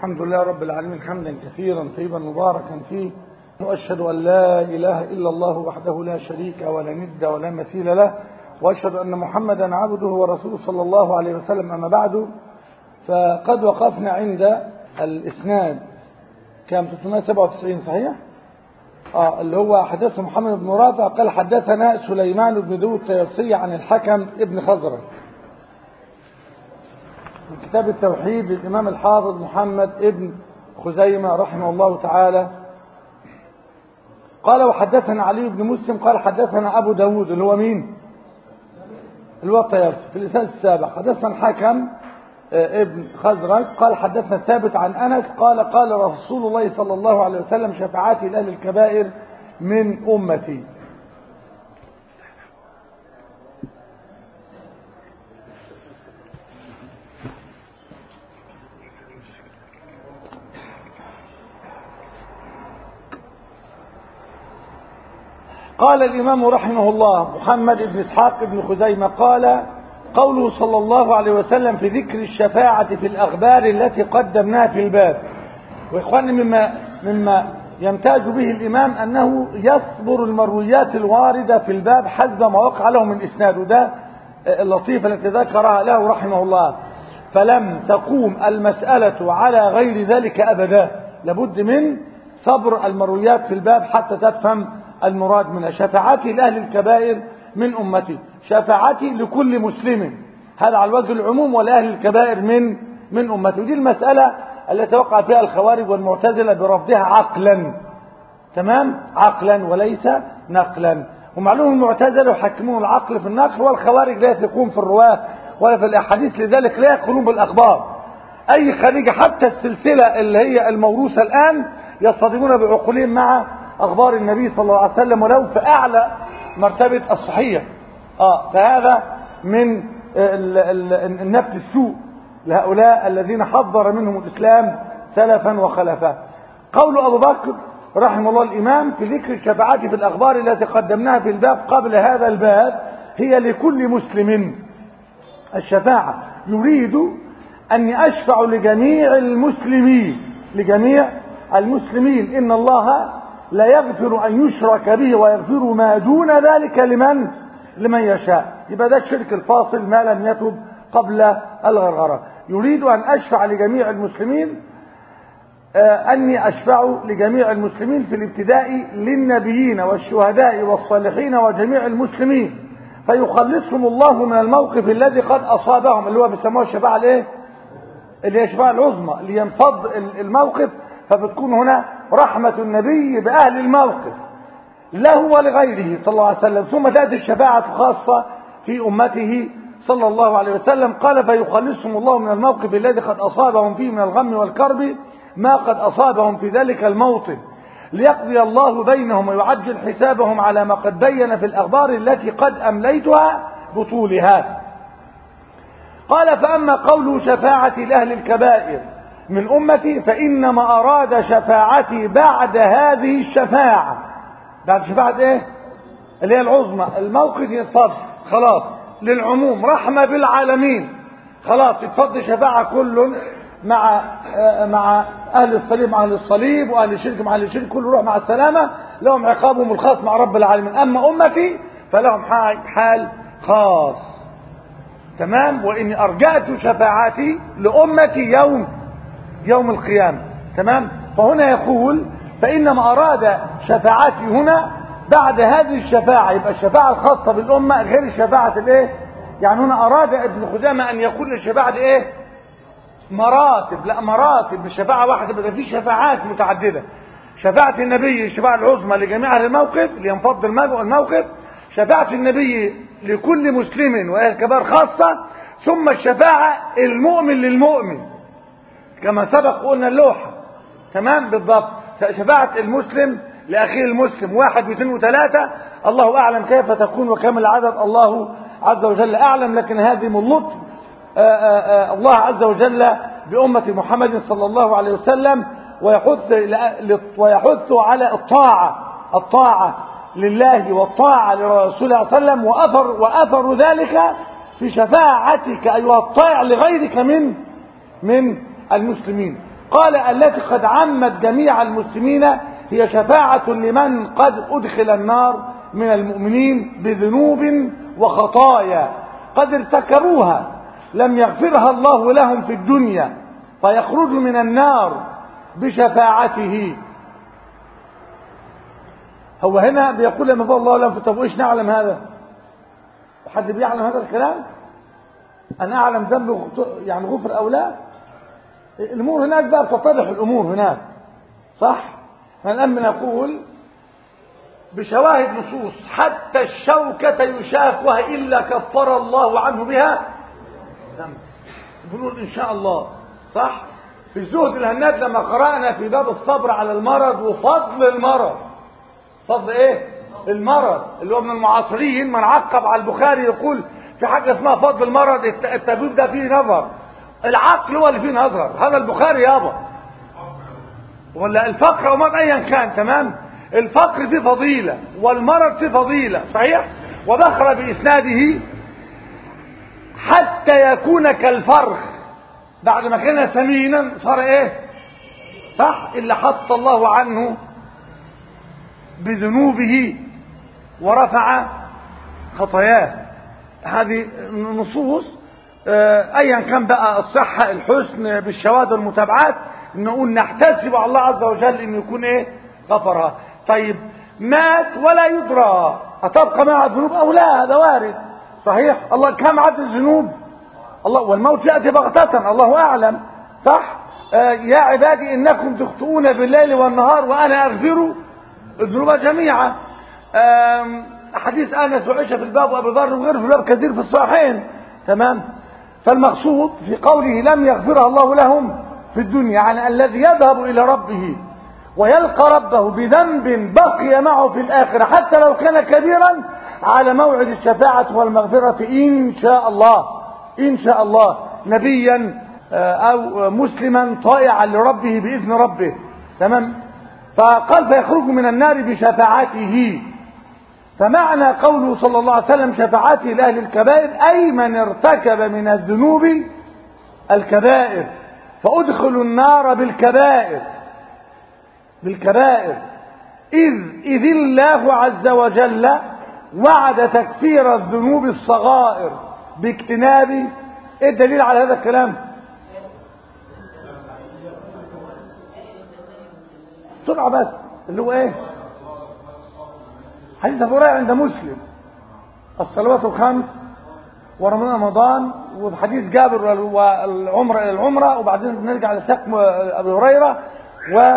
الحمد لله رب العالمين حمدا كثيرا طيبا مباركا فيه وأشهد أن لا إله إلا الله وحده لا شريك ولا ند ولا مثيل له وأشهد أن محمدا عبده ورسوله صلى الله عليه وسلم أما بعد فقد وقفنا عند الإسناد كام 397 صحيح؟ آه اللي هو حدث محمد بن رافع قال حدثنا سليمان بن داود التيرسي عن الحكم ابن خزرج من كتاب التوحيد للإمام الحافظ محمد ابن خزيمة رحمه الله تعالى قال وحدثنا علي بن مسلم قال حدثنا أبو داود اللي هو مين اللي هو الطيارسي في الإساس السابع حدثنا الحكم ابن خزرج قال حدثنا ثابت عن أنس قال قال رسول الله صلى الله عليه وسلم شفاعاتي لأهل الكبائر من أمتي قال الإمام رحمه الله محمد بن إسحاق بن خزيمة قال قوله صلى الله عليه وسلم في ذكر الشفاعة في الأخبار التي قدمناها في الباب وإخواني مما, مما يمتاز به الإمام أنه يصبر المرويات الواردة في الباب حسب ما وقع له من إسناد وده اللطيفة التي ذكرها له رحمه الله فلم تقوم المسألة على غير ذلك أبدا لابد من صبر المرويات في الباب حتى تفهم المراد منها شفاعتي لأهل الكبائر من أمتي شفاعتي لكل مسلم هذا على وجه العموم ولأهل الكبائر من من أمتي ودي المسألة التي وقع فيها الخوارج والمعتزلة برفضها عقلا تمام عقلا وليس نقلا ومعلوم المعتزلة يحكمون العقل في النقل والخوارج لا يثقون في الرواة ولا في الأحاديث لذلك لا يقولون بالأخبار أي خارجة حتى السلسلة اللي هي الموروثة الآن يصطدمون بعقولهم مع أخبار النبي صلى الله عليه وسلم ولو في أعلى مرتبة الصحية آه فهذا من النبت السوء لهؤلاء الذين حذر منهم الإسلام سلفا وخلفا قول أبو بكر رحمه الله الإمام في ذكر الشفاعات في الأخبار التي قدمناها في الباب قبل هذا الباب هي لكل مسلم الشفاعة يريد أن أشفع لجميع المسلمين لجميع المسلمين إن الله لا يغفر أن يشرك به ويغفر ما دون ذلك لمن لمن يشاء يبقى ده الشرك الفاصل ما لم يتب قبل الغرغرة يريد أن أشفع لجميع المسلمين آه أني أشفع لجميع المسلمين في الابتداء للنبيين والشهداء والصالحين وجميع المسلمين فيخلصهم الله من الموقف الذي قد أصابهم اللي هو بيسموه الشفاعة الايه اللي هي الشفاعة العظمى اللي ينفض الموقف فبتكون هنا رحمة النبي بأهل الموقف له ولغيره صلى الله عليه وسلم ثم تأتي الشفاعة خاصة في أمته صلى الله عليه وسلم قال فيخلصهم الله من الموقف الذي قد أصابهم فيه من الغم والكرب ما قد أصابهم في ذلك الموطن ليقضي الله بينهم ويعجل حسابهم على ما قد بين في الأخبار التي قد أمليتها بطولها قال فأما قوله شفاعة لأهل الكبائر من أمتي فإنما أراد شفاعتي بعد هذه الشفاعة بعد شفاعة إيه اللي هي العظمى الموقف يتفضل خلاص للعموم رحمة بالعالمين خلاص يتفضل شفاعة كل مع مع أهل الصليب مع أهل الصليب وأهل الشرك مع أهل الشرك كل روح مع السلامة لهم عقابهم الخاص مع رب العالمين أما أمتي فلهم حال خاص تمام وإني أرجعت شفاعتي لأمتي يوم يوم القيامة تمام فهنا يقول فإنما أراد شفاعتي هنا بعد هذه الشفاعة يبقى الشفاعة الخاصة بالأمة غير الشفاعة الايه يعني هنا أراد ابن خزامة أن يكون الشفاعة ايه مراتب لا مراتب مش شفاعة واحدة بل في شفاعات متعددة شفاعة النبي الشفاعة العظمى لجميع أهل الموقف لينفض الموقف شفاعة النبي لكل مسلم وأهل الكبار خاصة ثم الشفاعة المؤمن للمؤمن كما سبق قلنا اللوحة تمام بالضبط شفاعة المسلم لأخيه المسلم واحد واثنين وثلاثة الله أعلم كيف تكون وكم العدد الله عز وجل أعلم لكن هذه من لطف الله عز وجل بأمة محمد صلى الله عليه وسلم ويحث ويحث على الطاعة الطاعة لله والطاعة لرسوله صلى الله عليه وسلم وأثر وأثر ذلك في شفاعتك أيها الطائع لغيرك من من المسلمين قال التي قد عمت جميع المسلمين هي شفاعة لمن قد أدخل النار من المؤمنين بذنوب وخطايا قد ارتكبوها لم يغفرها الله لهم في الدنيا فيخرجوا من النار بشفاعته هو هنا بيقول لما فضل الله لهم طب ايش نعلم هذا حد بيعلم هذا الكلام انا اعلم ذنب يعني غفر او لا الامور هناك بقى بتتضح الامور هناك صح فالان بنقول بشواهد نصوص حتى الشوكة يشاكها إلا كفر الله عنه بها ذنب بنقول إن شاء الله صح في الزهد الهنات لما قرأنا في باب الصبر على المرض وفضل المرض فضل ايه المرض اللي هو من المعاصرين من عقب على البخاري يقول في حاجة اسمها فضل المرض التبويب ده فيه نظر العقل هو اللي فيه نظر هذا البخاري يابا ولا الفقر او مرض ايا كان تمام الفقر فيه فضيلة والمرض فيه فضيلة صحيح وبخر بإسناده حتى يكون كالفرخ بعد ما كان سمينا صار ايه صح اللي حط الله عنه بذنوبه ورفع خطاياه هذه نصوص ايا كان بقى الصحة الحسن بالشواذ والمتابعات نقول نحتسب على الله عز وجل انه يكون ايه غفرها طيب مات ولا يدرى أتبقى مع الذنوب أو لا هذا وارد صحيح الله كم عدد الذنوب الله والموت يأتي بغتة الله أعلم صح آه يا عبادي إنكم تخطئون بالليل والنهار وأنا أغفر الذنوب جميعا حديث أنس وعيشة في الباب وأبي ذر وغيره في الباب كثير في الصحيحين تمام فالمقصود في قوله لم يغفرها الله لهم في الدنيا يعني الذي يذهب إلى ربه ويلقى ربه بذنب بقي معه في الآخرة حتى لو كان كبيرا على موعد الشفاعة والمغفرة إن شاء الله إن شاء الله نبيا أو مسلما طائعا لربه بإذن ربه تمام فقال فيخرج من النار بشفاعته فمعنى قوله صلى الله عليه وسلم شفاعته لأهل الكبائر أي من ارتكب من الذنوب الكبائر فأدخلوا النار بالكبائر بالكبائر إذ, إذ الله عز وجل وعد تكفير الذنوب الصغائر باجتناب ايه الدليل على هذا الكلام بسرعة بس اللي هو ايه حديث ابو هريره عند مسلم الصلوات الخمس ورمضان وحديث جابر والعمرة إلى العمرة وبعدين نرجع لسقم أبي هريرة و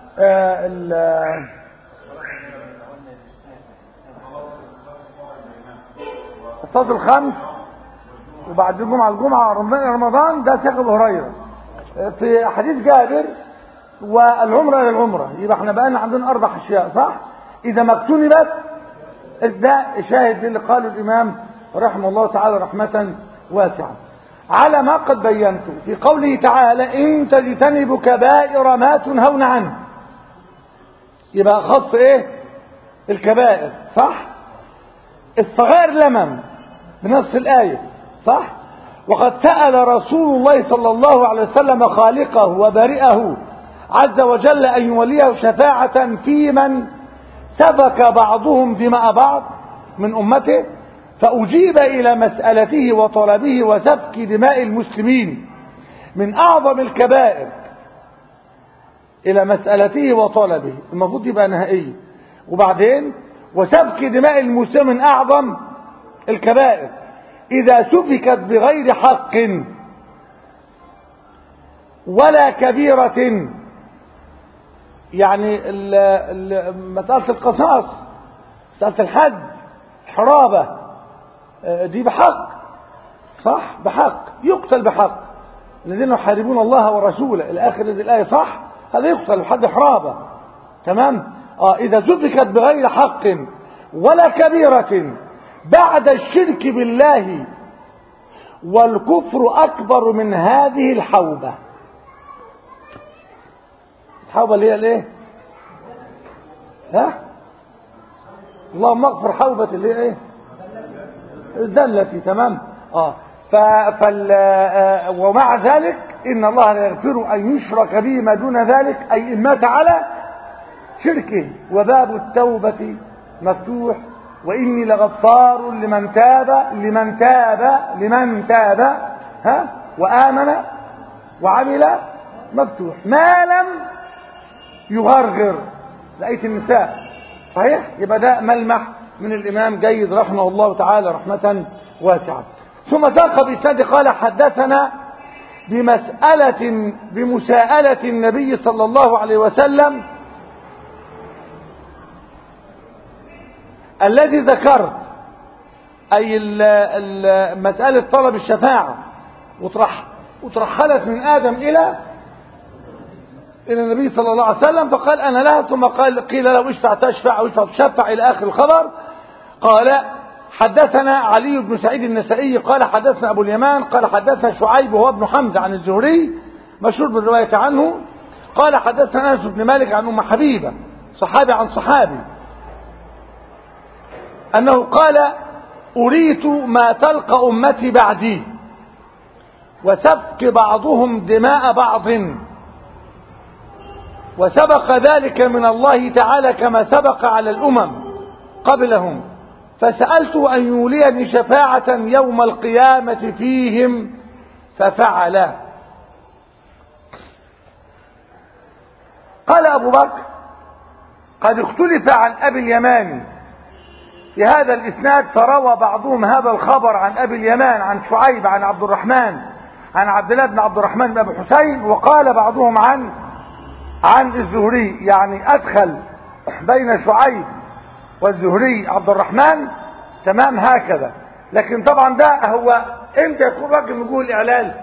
الصلاة الخمس وبعد الجمعة الجمعة رمضان ده سياق ابو هريرة في حديث جابر والعمرة إلى العمرة يبقى احنا بقى عندنا أربع أشياء صح؟ إذا ما اكتنبت ده شاهد اللي قاله الإمام رحمه الله تعالى رحمة واسعة على ما قد بينته في قوله تعالى إن تجتنبوا كبائر ما تنهون عنه يبقى خص ايه الكبائر صح الصغائر لمم بنص الآية صح وقد سأل رسول الله صلى الله عليه وسلم خالقه وبارئه عز وجل أن يوليه شفاعة في من سبك بعضهم دماء بعض من أمته فأجيب إلى مسألته وطلبه وسفك دماء المسلمين من أعظم الكبائر إلى مسألته وطلبه المفروض يبقى نهائي وبعدين وسفك دماء المسلمين من أعظم الكبائر إذا سفكت بغير حق ولا كبيرة يعني ال ال مسألة القصاص مسألة الحد حرابة دي بحق صح بحق يقتل بحق الذين يحاربون الله ورسوله الآخر هذه الآية صح هذا يقتل بحد حرابة تمام آه إذا سفكت بغير حق ولا كبيرة بعد الشرك بالله والكفر أكبر من هذه الحوبة الحوبة اللي هي الايه ها اللهم اغفر حوبة اللي هي ايه الدلتي تمام اه فال آه ومع ذلك إن الله لا يغفر أن يشرك به ما دون ذلك أي إن مات على شركه وباب التوبة مفتوح وإني لغفار لمن تاب لمن تاب لمن تاب ها وآمن وعمل مفتوح ما لم يغرغر لقيت النساء صحيح يبقى ده ملمح من الإمام جيد رحمه الله تعالى رحمة واسعة ثم ساق بإسناد قال حدثنا بمسألة بمساءلة النبي صلى الله عليه وسلم الذي ذكرت أي ال ال مسألة طلب الشفاعة وترح وترحلت من آدم إلى إلى النبي صلى الله عليه وسلم فقال أنا لها ثم قال قيل له اشفع تشفع أو اشفع تشفع إلى آخر الخبر قال حدثنا علي بن سعيد النسائي قال حدثنا أبو اليمان قال حدثنا شعيب وهو ابن حمزة عن الزهري مشهور بالرواية عنه قال حدثنا أنس بن مالك عن أم حبيبة صحابي عن صحابي أنه قال أريت ما تلقى أمتي بعدي وسفك بعضهم دماء بعض وسبق ذلك من الله تعالى كما سبق على الأمم قبلهم فسألت أن يوليني شفاعة يوم القيامة فيهم ففعل قال أبو بكر قد اختلف عن أبي اليمان في هذا الإسناد فروى بعضهم هذا الخبر عن أبي اليمان عن شعيب عن عبد الرحمن عن عبد الله بن عبد الرحمن بن أبي حسين وقال بعضهم عن عن الزهري يعني أدخل بين شعيب والزهري عبد الرحمن تمام هكذا لكن طبعا ده هو امتى يكون راجل نقول الاعلال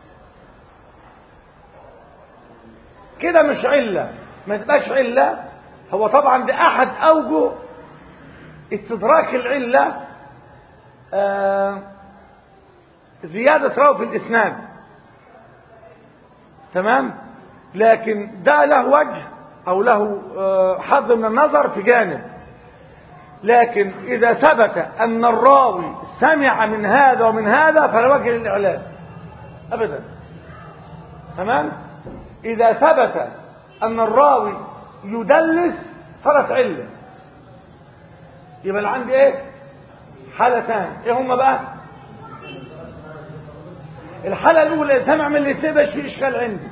كده مش علة ما تبقاش علة هو طبعا ده احد اوجه استدراك العلة آه زيادة راوي في الاسناد تمام لكن ده له وجه او له آه حظ من النظر في جانب لكن إذا ثبت أن الراوي سمع من هذا ومن هذا فلا وجه للإعلان أبدا تمام إذا ثبت أن الراوي يدلس صارت علة يبقى اللي عندي إيه حالتان إيه هما بقى الحالة الأولى سمع من اللي تبش في إشكال عندي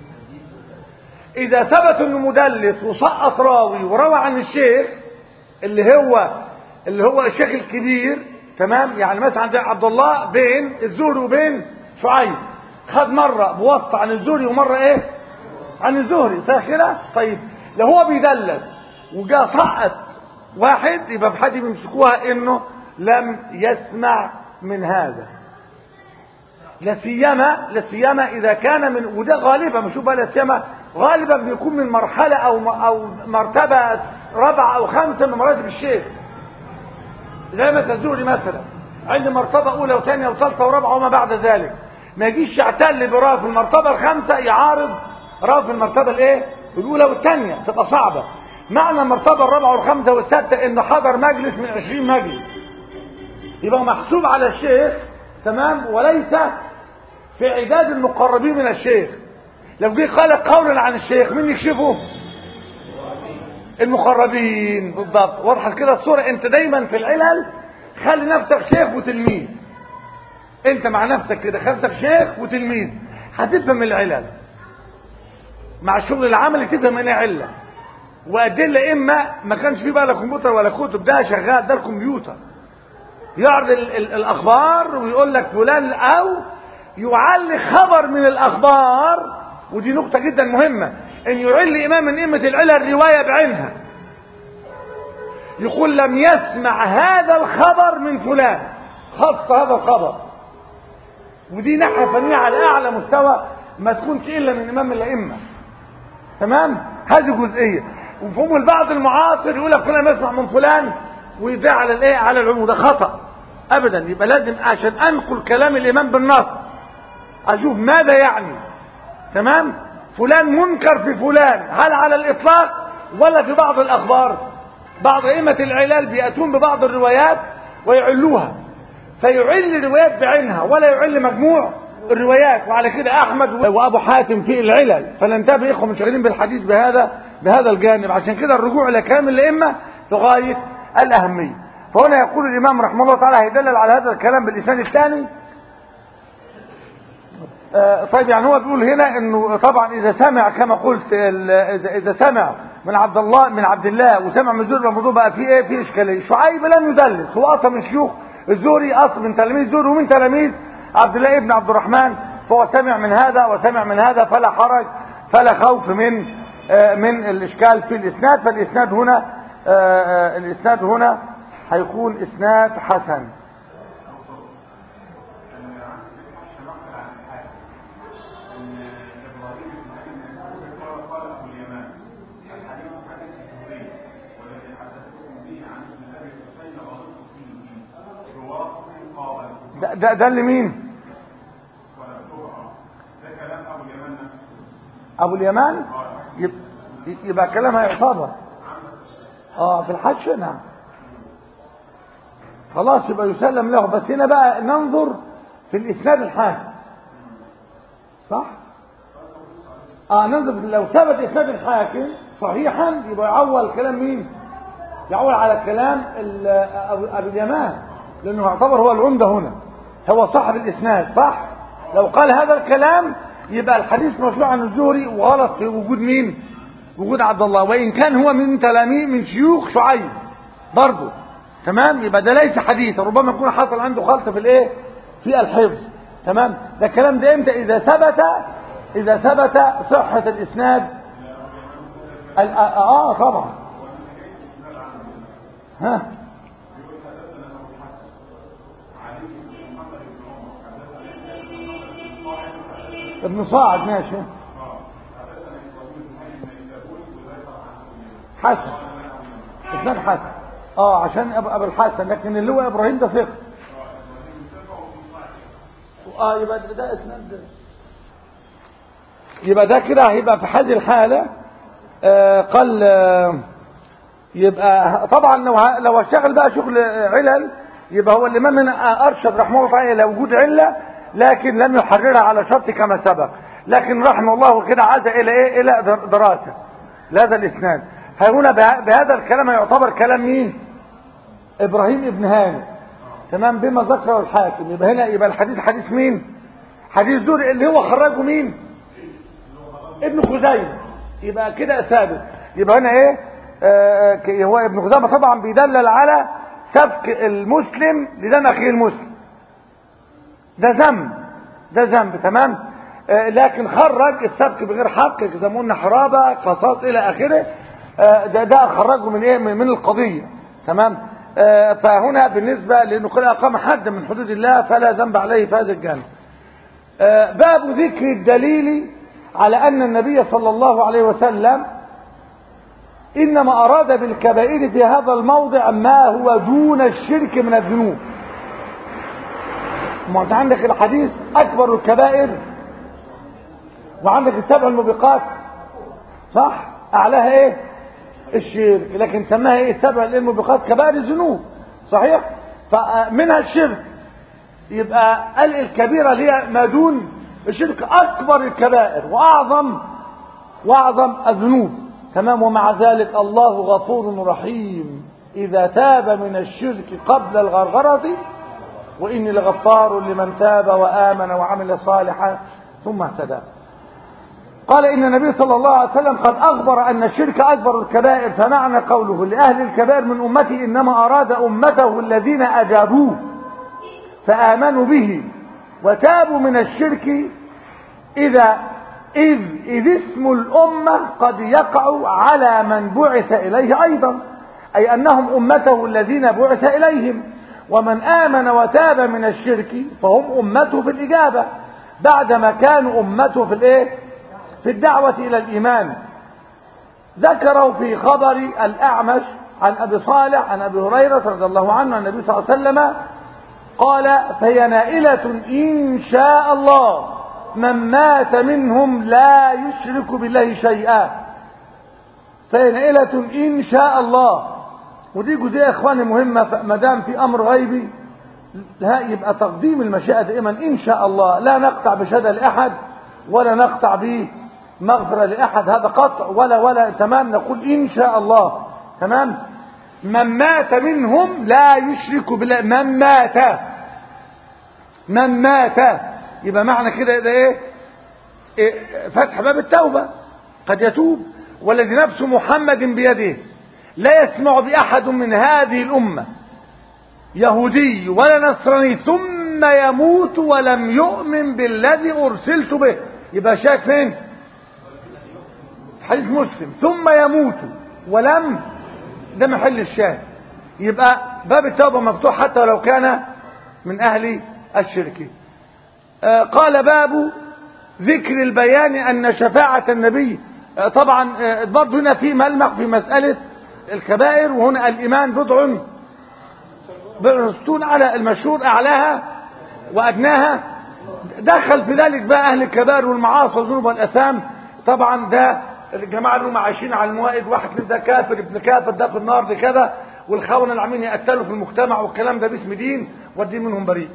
إذا ثبت أنه مدلس وسقط راوي وروى عن الشيخ اللي هو اللي هو الشيخ الكبير تمام يعني مثلا عند عبد الله بين الزهري وبين شعيب خد مرة بواسطة عن الزهري ومرة ايه عن الزهري صح كده طيب لو هو بيدلس وجاء سقط واحد يبقى في حد بيمسكوها انه لم يسمع من هذا لا سيما لا سيما اذا كان من وده غالبا مش بقى لا سيما غالبا بيكون من مرحله او او مرتبه رابعه او خمسه من مراتب الشيخ زي مثلا الزهري مثلا عندي مرتبه اولى وثانيه وثالثه ورابعه وما بعد ذلك ما يجيش يعتل براه في المرتبه الخامسه يعارض راه في المرتبه الايه الاولى والثانيه تبقى صعبه معنى المرتبه الرابعه والخامسه والسادسه انه حضر مجلس من 20 مجلس يبقى محسوب على الشيخ تمام وليس في عداد المقربين من الشيخ لو جه قال قولا عن الشيخ مين يكشفه المقربين بالضبط واضحه كده الصوره انت دايما في العلل خلي نفسك شيخ وتلميذ انت مع نفسك كده خلي شيخ وتلميذ هتفهم العلل مع الشغل العملي تفهم ايه عله وادله اما ما كانش فيه بقى لا كمبيوتر ولا كتب ده شغال ده الكمبيوتر يعرض ال ال الاخبار ويقول لك فلان او يعلق خبر من الاخبار ودي نقطة جدا مهمة ان يعل امام من ائمة العلل الرواية بعينها يقول لم يسمع هذا الخبر من فلان خص هذا الخبر ودي ناحية فنية على اعلى مستوى ما تكونش الا من امام الائمة تمام هذه جزئية وفهم البعض المعاصر يقول لك فلان يسمع من فلان ويضيع على الايه على العموم ده خطأ ابدا يبقى لازم عشان انقل كلام الامام بالنص اشوف ماذا يعني تمام فلان منكر في فلان هل على الاطلاق ولا في بعض الاخبار بعض ائمه العلال بياتون ببعض الروايات ويعلوها فيعل الروايات بعينها ولا يعل مجموع الروايات وعلى كده احمد وابو حاتم في العلل فننتبه اخوه منشغلين بالحديث بهذا بهذا الجانب عشان كده الرجوع الى كلام الائمه في غايه الاهميه فهنا يقول الامام رحمه الله تعالى هيدلل على هذا الكلام باللسان الثاني آه طيب يعني هو بيقول هنا انه طبعا اذا سمع كما قلت اذا اذا سمع من عبد الله من عبد الله وسمع من زهري الموضوع بقى فيه ايه فيه اشكاليه شعيب لم يدلس هو اصلا من شيوخ الزهري اصلا من تلاميذ الزهري ومن تلاميذ عبد الله ابن عبد الرحمن فهو سمع من هذا وسمع من هذا فلا حرج فلا خوف من آه من الاشكال في الاسناد فالاسناد هنا آه الاسناد هنا هيكون اسناد حسن ده ده, ده اللي مين ابو اليمان يبقى, يبقى كلامها يعتبر اه في الحج نعم خلاص يبقى يسلم له بس هنا بقى ننظر في الاسناد الحاكم صح اه ننظر لو ثبت اسناد الحاكم صحيحا يبقى يعول كلام مين يعول على كلام ابو اليمان لانه يعتبر هو العمده هنا هو صاحب الاسناد صح لو قال هذا الكلام يبقى الحديث مشروع عن الزهري وغلط في وجود مين وجود عبد الله وان كان هو من تلاميذ من شيوخ شعيب برضه تمام يبقى ده ليس حديثا ربما يكون حصل عنده خلط في الايه في الحفظ تمام ده الكلام ده امتى اذا ثبت اذا ثبت صحه الاسناد اه طبعا ها ابن صاعد ماشي حسن اسناد حسن اه عشان ابو الحسن لكن اللي هو ابراهيم ده ثقه اه يبقى ده اسناد ده يبقى ده كده هيبقى في هذه الحاله آه قال آه يبقى طبعا لو لو اشتغل بقى شغل علل يبقى هو الامام هنا ارشد رحمه الله تعالى الى وجود عله لكن لم يحررها على شرط كما سبق لكن رحمه الله كده عاد الى ايه الى دراسه لهذا الاسناد هنا بهذا الكلام يعتبر كلام مين ابراهيم ابن هاني تمام بما ذكره الحاكم يبقى هنا يبقى الحديث حديث مين حديث دور اللي هو خرجه مين ابن خزيمه يبقى كده ثابت يبقى هنا ايه آه هو ابن خزيمه طبعا بيدلل على سفك المسلم لدم اخيه المسلم ده ذنب ده ذنب تمام آه لكن خرج السفك بغير حق زي ما قلنا حرابه قصاص الى اخره آه ده ده خرجه من ايه من القضيه تمام آه فهنا بالنسبه لانه قد اقام حد من حدود الله فلا ذنب عليه في هذا الجانب باب ذكر الدليل على ان النبي صلى الله عليه وسلم انما اراد بالكبائر في هذا الموضع ما هو دون الشرك من الذنوب ما انت عندك الحديث اكبر الكبائر وعندك السبع الموبقات صح اعلاها ايه الشرك لكن سماها ايه السبع الموبقات كبائر الذنوب صحيح فمنها الشرك يبقى قال الكبيرة اللي هي ما دون الشرك اكبر الكبائر واعظم واعظم الذنوب تمام ومع ذلك الله غفور رحيم اذا تاب من الشرك قبل الغرغرة وإني لغفار لمن تاب وآمن وعمل صالحا ثم اهتدى قال إن النبي صلى الله عليه وسلم قد أخبر أن الشرك أكبر الكبائر فمعنى قوله لأهل الكبائر من أمتي إنما أراد أمته الذين أجابوه فآمنوا به وتابوا من الشرك إذا إذ, إذ اسم الأمة قد يقع على من بعث إليه أيضا أي أنهم أمته الذين بعث إليهم ومن آمن وتاب من الشرك فهم أمته في الإجابة بعدما كانوا أمته في الإيه؟ في الدعوة إلى الإيمان ذكروا في خبر الأعمش عن أبي صالح عن أبي هريرة رضي الله عنه عن النبي صلى الله عليه وسلم قال فهي نائلة إن شاء الله من مات منهم لا يشرك بالله شيئا فهي نائلة إن شاء الله ودي جزئية يا إخواني مهمة ما دام في أمر غيبي لا يبقى تقديم المشيئة دائما إن شاء الله لا نقطع بشهادة لأحد ولا نقطع بمغفرة لأحد هذا قطع ولا ولا تمام نقول إن شاء الله تمام من مات منهم لا يشرك بالله من مات من مات يبقى معنى كده ده ايه, إيه فتح باب التوبة قد يتوب والذي نفس محمد بيده لا يسمع بأحد من هذه الأمة يهودي ولا نصراني ثم يموت ولم يؤمن بالذي أرسلت به يبقى شاك فين حديث مسلم ثم يموت ولم ده محل الشاهد يبقى باب التوبة مفتوح حتى لو كان من أهل الشرك آه قال باب ذكر البيان أن شفاعة النبي آه طبعا آه برضه هنا في ملمح في مسألة الكبائر وهنا الإيمان بضع بالرستون على المشهور أعلاها وأدناها دخل في ذلك بقى أهل الكبائر والمعاصي والذنوب والأثام طبعا ده الجماعة اللي هم عايشين على الموائد واحد ده كافر ابن كافر ده في النار ده كذا والخونة اللي عاملين يقتلوا في المجتمع والكلام ده باسم دين والدين منهم بريء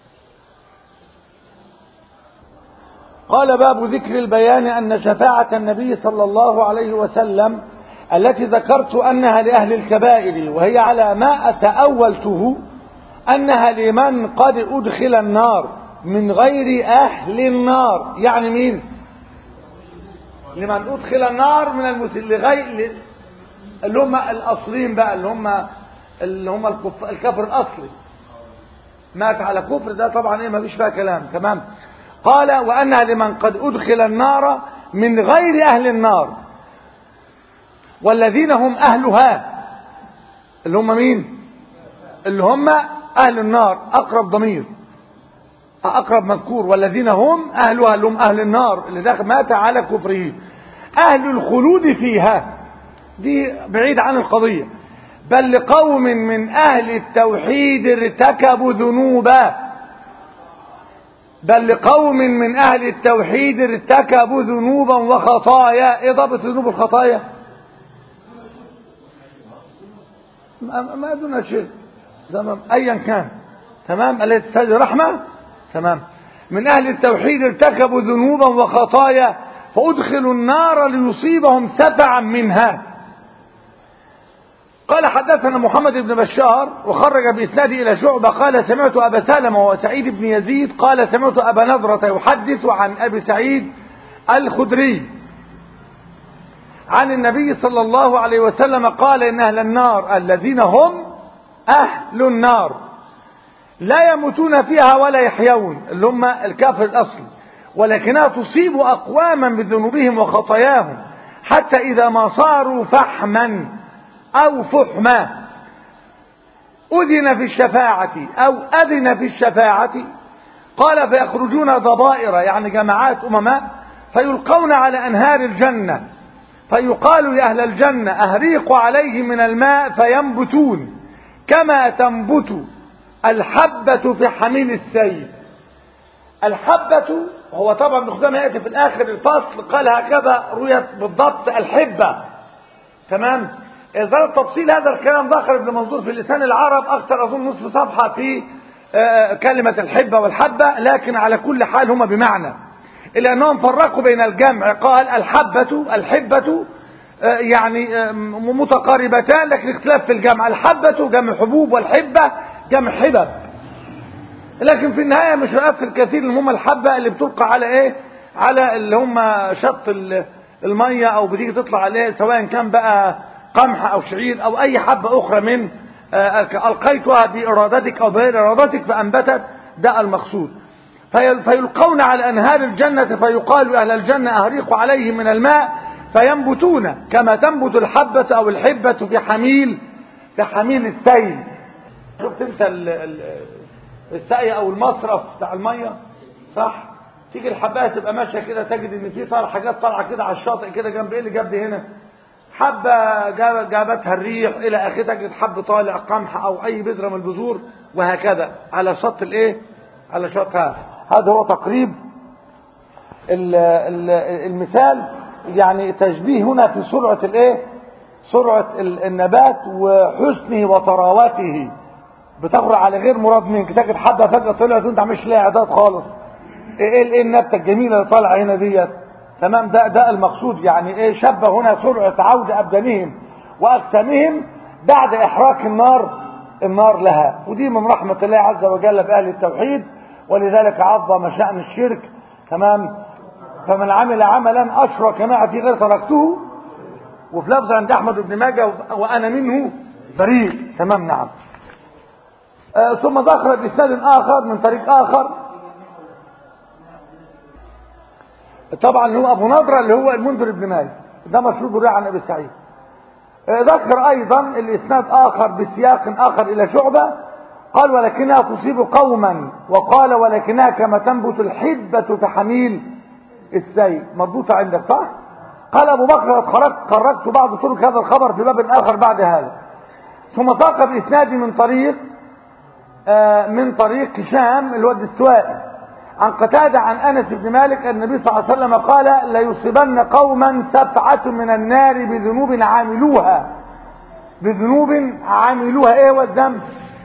قال باب ذكر البيان أن شفاعة النبي صلى الله عليه وسلم التي ذكرت أنها لأهل الكبائر وهي على ما أتأولته أنها لمن قد أدخل النار من غير أهل النار يعني مين لمن أدخل النار من المسلمين لغير اللي هم الأصلين بقى اللي هم اللي هم الكف... الكفر الأصلي مات على كفر ده طبعا ايه ما فيش فيها كلام تمام قال وأنها لمن قد أدخل النار من غير أهل النار والذين هم أهلها اللي هم مين اللي هم أهل النار أقرب ضمير أقرب مذكور والذين هم أهلها اللي هم أهل النار اللي داخل مات على كفره أهل الخلود فيها دي بعيد عن القضية بل لقوم من أهل التوحيد ارتكبوا ذنوبا بل لقوم من أهل التوحيد ارتكبوا ذنوبا وخطايا إيه ضبط ذنوب الخطايا ما دون شرك تمام ايا كان تمام التي تستجد رحمه تمام من اهل التوحيد ارتكبوا ذنوبا وخطايا فادخلوا النار ليصيبهم سفعا منها قال حدثنا محمد بن بشار وخرج بإسناده إلى شعبة قال سمعت أبا سلمة وسعيد بن يزيد قال سمعت أبا نضرة يحدث عن أبي سعيد الخدري عن النبي صلى الله عليه وسلم قال إن أهل النار الذين هم أهل النار لا يموتون فيها ولا يحيون اللي هم الكافر الأصلي ولكنها تصيب أقواما بذنوبهم وخطاياهم حتى إذا ما صاروا فحما أو فحما أذن في الشفاعة أو أذن في الشفاعة قال فيخرجون ضبائر يعني جماعات أمماء فيلقون على أنهار الجنة فيقال لأهل الجنة أهريقوا عليه من الماء فينبتون كما تنبت الحبة في حميل السيل الحبة هو طبعا بخدام يأتي في الآخر الفصل قال هكذا رؤيت بالضبط الحبة تمام إذا التفصيل هذا الكلام ذكر ابن منظور في لسان العرب أكثر أظن نصف صفحة في كلمة الحبة والحبة لكن على كل حال هما بمعنى إلا أنهم فرقوا بين الجمع قال الحبة الحبة يعني متقاربتان لكن اختلاف في الجمع الحبة جمع حبوب والحبة جمع حبب لكن في النهاية مش هيأثر كثير اللي هم الحبة اللي بتلقى على ايه على اللي هم شط المية او بتيجي تطلع عليه سواء كان بقى قمح او شعير او اي حبة اخرى من القيتها بارادتك او بغير ارادتك فانبتت ده المقصود فيلقون على انهار الجنة فيقال اهل الجنة اهريقوا عليهم من الماء فينبتون كما تنبت الحبة او الحبة في حميل في حميل السيل شفت انت السقي او المصرف بتاع الميه صح تيجي الحبايه تبقى ماشيه كده تجد ان في طالع حاجات طالعه كده على الشاطئ كده جنب ايه اللي جاب دي هنا حبه جابتها الريح الى اخره تجد حب طالع قمح او اي بذره من البذور وهكذا على شط الايه على شط هذا هذا هو تقريب المثال يعني تشبيه هنا في سرعه الايه سرعه النبات وحسنه وطراوته بتخرج على غير مراد منك تجد حبه فجاه طلعت وانت مش لاقي اعداد خالص ايه ايه النبته الجميله اللي طالعه هنا ديت تمام ده ده المقصود يعني ايه شبه هنا سرعه عود ابدانهم واجسامهم بعد احراق النار النار لها ودي من رحمه الله عز وجل باهل التوحيد ولذلك عظم شان الشرك تمام فمن عمل عملا اشرك معي في غير تركته وفي لفظ عند احمد بن ماجه وانا منه بريء تمام نعم آه ثم ذكر باسناد اخر من طريق اخر طبعا هو ابو نضره اللي هو المنذر بن مالك ده مشهور بالروايه عن ابي سعيد آه ذكر ايضا الاسناد اخر بسياق اخر الى شعبه قال ولكنها تصيب قوما وقال ولكنها كما تنبت الحبه كحميل السيل مضبوطه عندك صح قال ابو بكر قد خرجت خرجت بعض طرق هذا الخبر في باب اخر بعد هذا ثم ساق باسنادي من طريق آه من طريق هشام اللي هو الدستوائي عن قتادة عن أنس بن مالك أن النبي صلى الله عليه وسلم قال ليصيبن قوما سبعة من النار بذنوب عاملوها بذنوب عاملوها ايه والذنب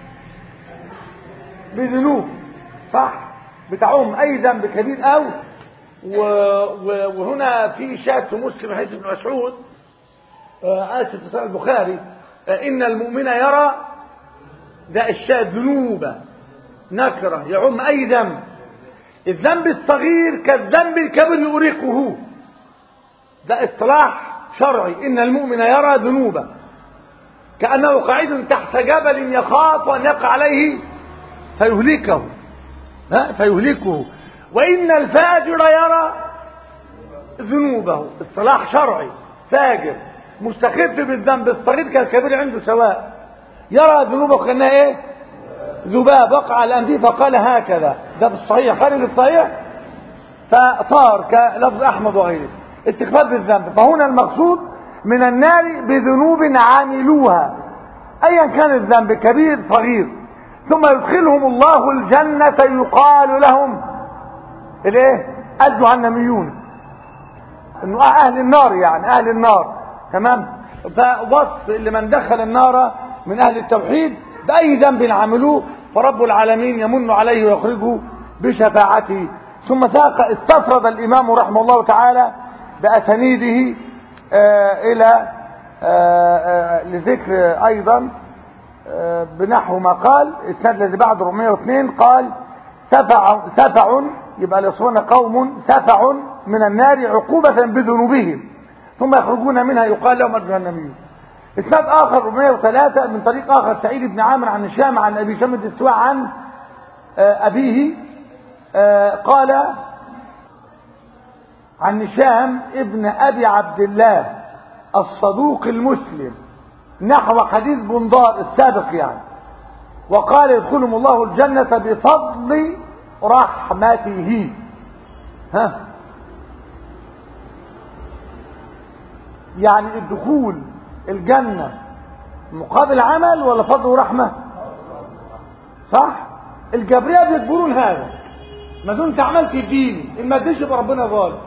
بذنوب صح بتعوم اي ذنب كبير او و... و... وهنا في شاهد في مسلم حديث ابن مسعود آه اسف في صحيح البخاري آه ان المؤمن يرى ده الشاهد ذنوبا نكره يعم اي ذنب الذنب الصغير كالذنب الكبير يؤرقه ده اصطلاح شرعي ان المؤمن يرى ذنوبا كانه قاعد تحت جبل يخاف ان يقع عليه فيهلكه ها فيهلكه وان الفاجر يرى ذنوبه اصطلاح شرعي فاجر مستخف بالذنب الصغير كالكبير عنده سواء يرى ذنوبه كانها ايه ذباب وقع على أنفه فقال هكذا ده في الصحيح خارج الصحيح فطار كلفظ أحمد وغيره استخفاف بالذنب فهنا المقصود من النار بذنوب عاملوها أيا كان الذنب كبير صغير ثم يدخلهم الله الجنة يقال لهم الايه الجهنميون انه اهل النار يعني اهل النار تمام فوصف لمن دخل النار من اهل التوحيد بأي ذنب عملوه فرب العالمين يمن عليه ويخرجه بشفاعته ثم ساق استفرد الإمام رحمه الله تعالى بأسانيده آه إلى آه آه لذكر أيضا بنحو ما قال السنة الذي بعد 402 قال سفع, سفع يبقى ليصون قوم سفع من النار عقوبة بذنوبهم ثم يخرجون منها يقال لهم الجهنميون اسناد اخر 403 من طريق اخر سعيد بن عامر عن هشام عن ابي شمد السواع عن ابيه قال عن هشام ابن ابي عبد الله الصدوق المسلم نحو حديث بندار السابق يعني وقال يدخلهم الله الجنة بفضل رحمته ها يعني الدخول الجنة مقابل عمل ولا فضل ورحمة صح الجبرية بيجبرون هذا ما دمت عملت الدين ان ما اديش يبقى ربنا ظالم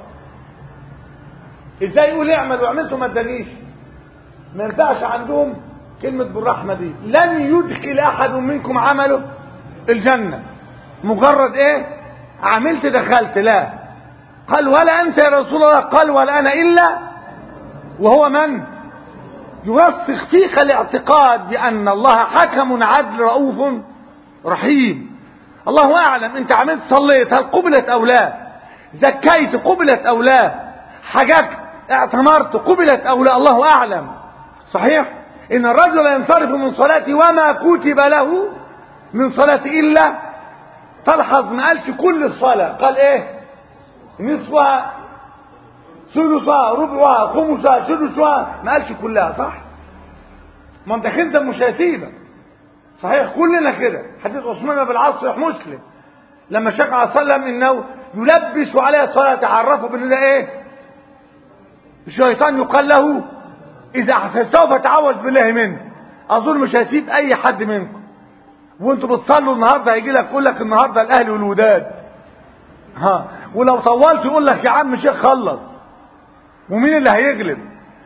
ازاي يقول اعمل وعملت وما ادانيش ما ينفعش عندهم كلمة بالرحمة دي لن يدخل احد منكم عمله الجنة مجرد ايه عملت دخلت لا قال ولا انت يا رسول الله قال ولا انا الا وهو من يرسخ فيك الاعتقاد بأن الله حكم عدل رؤوف رحيم الله أعلم أنت عملت صليت هل قبلت أو لا زكيت قبلت أو لا حججت اعتمرت قبلت أو لا الله أعلم صحيح إن الرجل ينصرف من صلاته وما كتب له من صلاة إلا تلحظ ما قالش كل الصلاة قال إيه نصفها ثلثها ربعها خمسها سدسها ما قالش كلها صح ما انت كده مش هيسيبك صحيح كلنا كده حديث عثمان بن العاص صحيح مسلم لما شك عليه وسلم انه يلبس عليها الصلاه تعرفوا بان ده ايه الشيطان يقال له اذا احسسته فتعوذ بالله منه اظن مش هيسيب اي حد منكم وانتوا بتصلوا النهارده هيجي لك يقول لك النهارده الاهلي والوداد ها ولو طولت يقول لك يا عم شيخ خلص ومين اللي هيغلب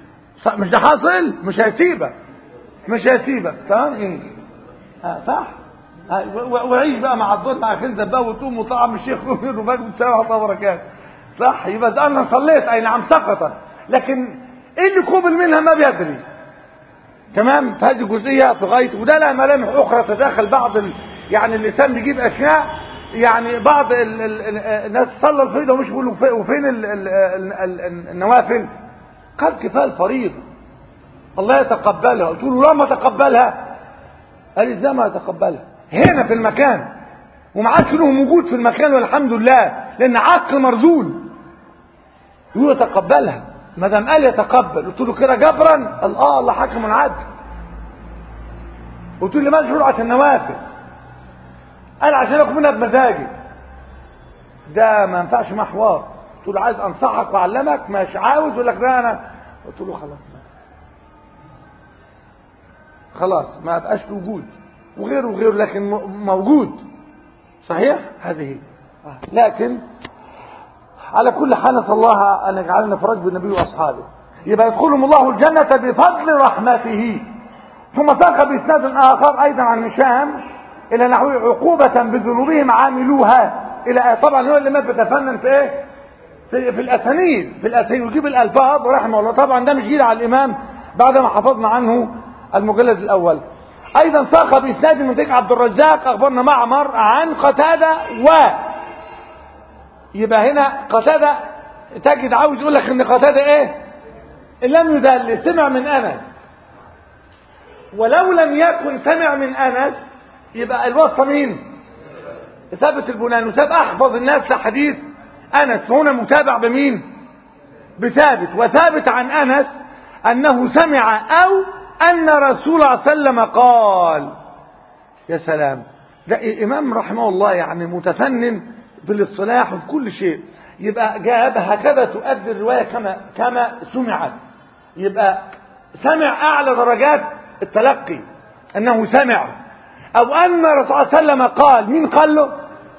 مش ده حاصل مش هيسيبك مش هيسيبك تمام ايه اه صح وعيش بقى مع الدور مع خنزب بقى وتقوم وطعم الشيخ ومن وبعد السلام ورحمه الله وبركاته صح يبقى ده انا صليت اي نعم سقطت لكن ايه اللي قبل منها ما بيدري تمام فهذه جزئيه في غايه وده لها ملامح اخرى تداخل بعض ال... يعني اللسان بيجيب اشياء يعني بعض ال... ال... الناس صلى الفريضه ومش بيقولوا في... وفين ال... ال... ال... ال... النوافل قال كفايه الفريضه الله يتقبلها قلت له لما تقبلها قال ازاي ما يتقبلها هنا في المكان وما عادش له وجود في المكان والحمد لله لان عقل مرزول يقول يتقبلها ما دام قال يتقبل قلت له كده جبرا قال اه الله حكم عدل قلت له ما شرعة النوافل قال عشان اكون منها بمزاجي ده ما ينفعش مع حوار قلت له عايز انصحك واعلمك مش عاوز يقول لك لا انا قلت له خلاص خلاص ما بقاش وجود وغيره وغيره لكن موجود صحيح هذه لكن على كل حال نسال الله ان يجعلنا في رجب النبي واصحابه يبقى يدخلهم الله الجنه بفضل رحمته ثم ساق باسناد اخر ايضا عن هشام الى نحو عقوبه بذنوبهم عاملوها الى طبعا هو اللي ما بيتفنن في ايه في, في الاسانيد في الاسانيد ويجيب الالفاظ رحمه الله طبعا ده مش جيل على الامام بعد ما حفظنا عنه المجلد الاول ايضا ساق باسناد من طريق عبد الرزاق اخبرنا معمر عن قتاده و يبقى هنا قتاده تجد عاوز يقول لك ان قتاده ايه لم يدل سمع من انس ولو لم يكن سمع من انس يبقى الوصفه مين ثابت البنان وثاب احفظ الناس لحديث انس هنا متابع بمين بثابت وثابت عن انس انه سمع او أن رسول الله صلى الله عليه وسلم قال يا سلام ده إمام رحمه الله يعني متفنن في الاصطلاح وفي كل شيء يبقى جاب هكذا تؤدي الرواية كما كما سمعت يبقى سمع أعلى درجات التلقي أنه سمع أو أن الرسول صلى الله عليه وسلم قال مين قال له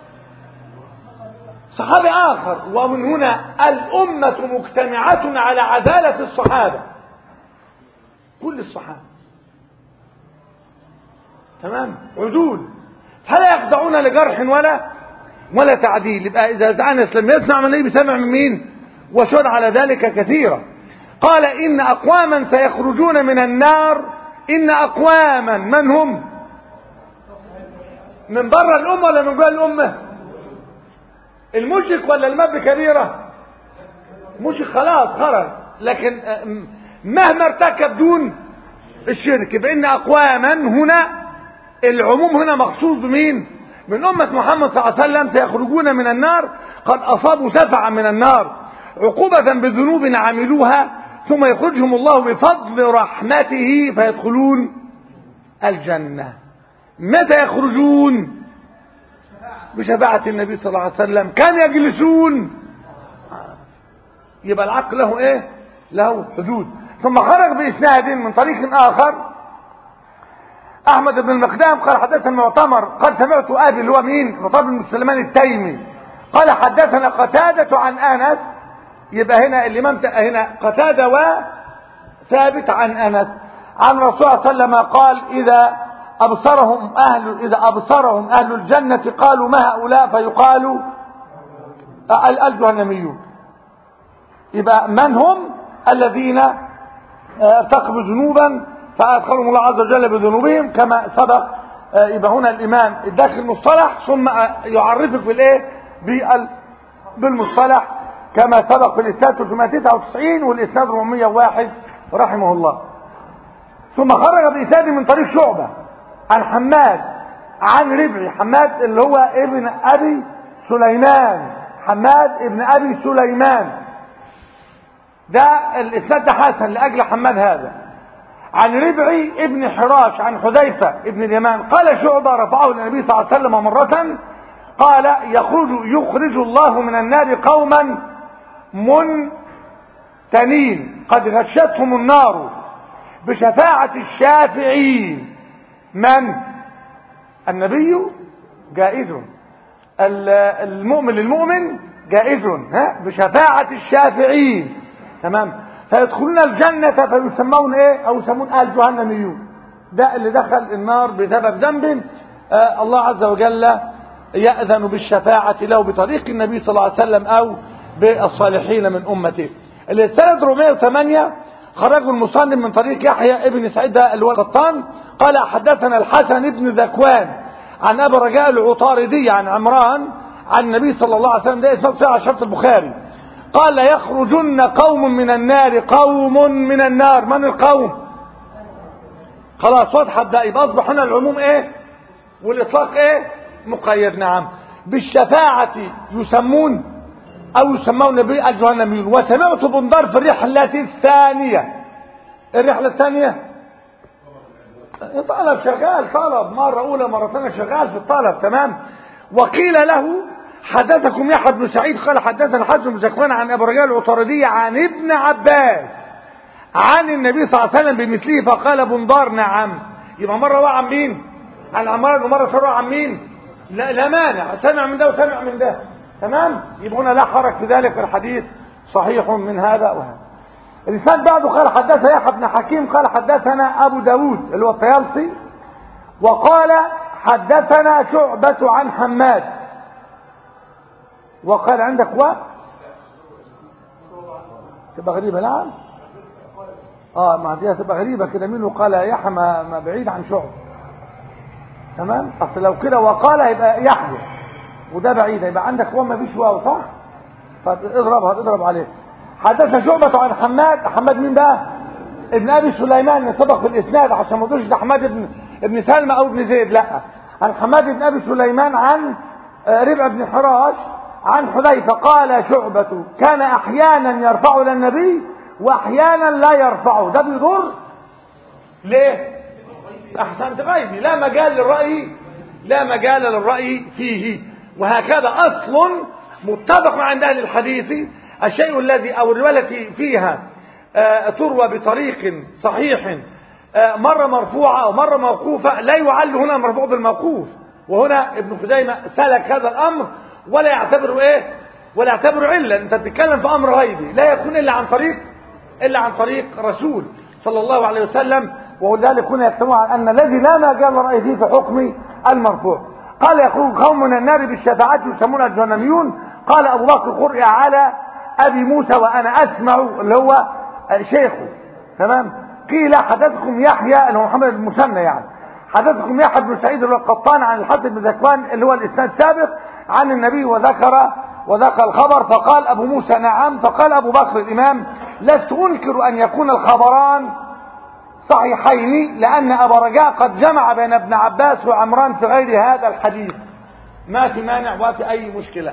صحابي آخر ومن هنا الأمة مجتمعة على عدالة الصحابة كل الصحابة تمام عدول فلا يخضعون لجرح ولا ولا تعديل يبقى إذا أنس لم يسمع من النبي سمع من مين وشهد على ذلك كثيرا قال إن أقواما سيخرجون من النار إن أقواما من هم من بره الأمة ولا من جوه الأمة المشرك ولا المب كبيرة مشرك خلاص خرج لكن مهما ارتكب دون الشرك بان اقواما هنا العموم هنا مخصوص بمين من امه محمد صلى الله عليه وسلم سيخرجون من النار قد اصابوا سفعا من النار عقوبه بذنوب عملوها ثم يخرجهم الله بفضل رحمته فيدخلون الجنه متى يخرجون بشفاعه النبي صلى الله عليه وسلم كم يجلسون يبقى العقل له ايه له حدود ثم خرج بإسناد من طريق آخر أحمد بن المقدام قال حدثنا المعتمر قال سمعت أبي اللي هو مين مطاب بن سليمان التيمي قال حدثنا قتادة عن أنس يبقى هنا الإمام هنا قتادة وثابت عن أنس عن رسول الله صلى الله عليه وسلم قال إذا أبصرهم أهل إذا أبصرهم أهل الجنة قالوا ما هؤلاء فيقال الجهنميون يبقى من هم الذين ارتكبوا ذنوبا فادخلهم الله عز وجل بذنوبهم كما سبق يبقى هنا الامام الداخل مصطلح ثم يعرفك بالايه بالمصطلح كما سبق في الاسناد 399 والاسناد 401 رحمه الله ثم خرج باسناد من طريق شعبه عن حماد عن ربعي حماد اللي هو ابن ابي سليمان حماد ابن ابي سليمان ده الاسناد ده حسن لاجل حماد هذا عن ربعي ابن حراش عن حذيفه ابن اليمان قال شعبه رفعه النبي صلى الله عليه وسلم مره قال يخرج يخرج الله من النار قوما منتنين قد غشتهم النار بشفاعة الشافعين من النبي جائز المؤمن للمؤمن جائز ها بشفاعة الشافعين تمام فيدخلون الجنة فيسمون ايه او يسمون اهل جهنميون ده اللي دخل النار بسبب ذنب آه الله عز وجل يأذن بالشفاعة له بطريق النبي صلى الله عليه وسلم أو بالصالحين من أمته السند 408 خرجه المصنف من طريق يحيى ابن سعيد اللي هو القطان قال حدثنا الحسن بن ذكوان عن ابي رجاء العطاردي عن عمران عن النبي صلى الله عليه وسلم ده اسمه صحيح شرط البخاري قال يخرجن قوم من النار قوم من النار من القوم خلاص وضحت ده يبقى اصبح هنا العموم ايه والاطلاق ايه مقيد نعم بالشفاعة يسمون او يسمون بالجهنميون وسمعت بندار في الرحلة الثانية الرحلة الثانية طلب شغال طلب مرة أولى مرة ثانية شغال في الطلب تمام وقيل له حدثكم يحيى بن سعيد قال حدثنا حسن بن زكوان عن ابو رجال العطاردية عن ابن عباس عن النبي صلى الله عليه وسلم بمثله فقال بندار نعم يبقى مرة روى عن مين عن عمار ومرة روى عن مين لا, لا مانع سمع من ده وسمع من ده تمام يبقى هنا لا حرج في ذلك الحديث صحيح من هذا وهذا الإنسان بعده قال حدثنا يحيى بن حكيم قال حدثنا أبو داود اللي هو الطيالسي وقال حدثنا شعبة عن حماد وقال عندك و تبقى غريبة نعم اه ما دي تبقى غريبة كده منه قال يحيى ما, ما بعيد عن شعب تمام اصل لو كده وقال يبقى يحيى وده بعيد يبقى عندك و ما فيش واو صح فاضربها اضرب عليه حدث شعبة عن حماد حماد مين بقى ابن ابي سليمان سبق في الاسناد عشان ما تقولش ده حماد ابن ابن سلمى او ابن زيد لا عن حماد بن ابي سليمان عن ربع بن حراش عن حذيفه قال شعبة كان احيانا يرفع الى النبي واحيانا لا يرفعه ده بيضر ليه احسنت غيبي لا مجال للراي لا مجال للراي فيه وهكذا اصل متفق عند اهل الحديث الشيء الذي او الروايه التي فيها آه تروى بطريق صحيح آه مرة مرفوعة أو مرة موقوفة لا يعل هنا مرفوع بالموقوف وهنا ابن خزيمة سلك هذا الأمر ولا يعتبره إيه ولا يعتبره علة أنت بتتكلم في أمر غيبي لا يكون إلا عن طريق إلا عن طريق رسول صلى الله عليه وسلم ولذلك هنا يجتمع على أن الذي لا مجال رأي فيه في حكم المرفوع قال يخرج قوم من النار بالشفاعات يسمون الجهنميون قال أبو بكر قرئ على أبي موسى وأنا أسمع اللي هو شيخه تمام قيل حدثكم يحيى اللي هو محمد بن مسنى يعني حدثكم يحيى بن سعيد اللي هو القطان عن الحسن بن ذكوان اللي هو الاسناد سابق عن النبي وذكر وذكر الخبر فقال ابو موسى نعم فقال ابو بكر الامام لست انكر ان يكون الخبران صحيحين لان ابا رجاء قد جمع بين ابن عباس وعمران في غير هذا الحديث ما في مانع وفي اي مشكله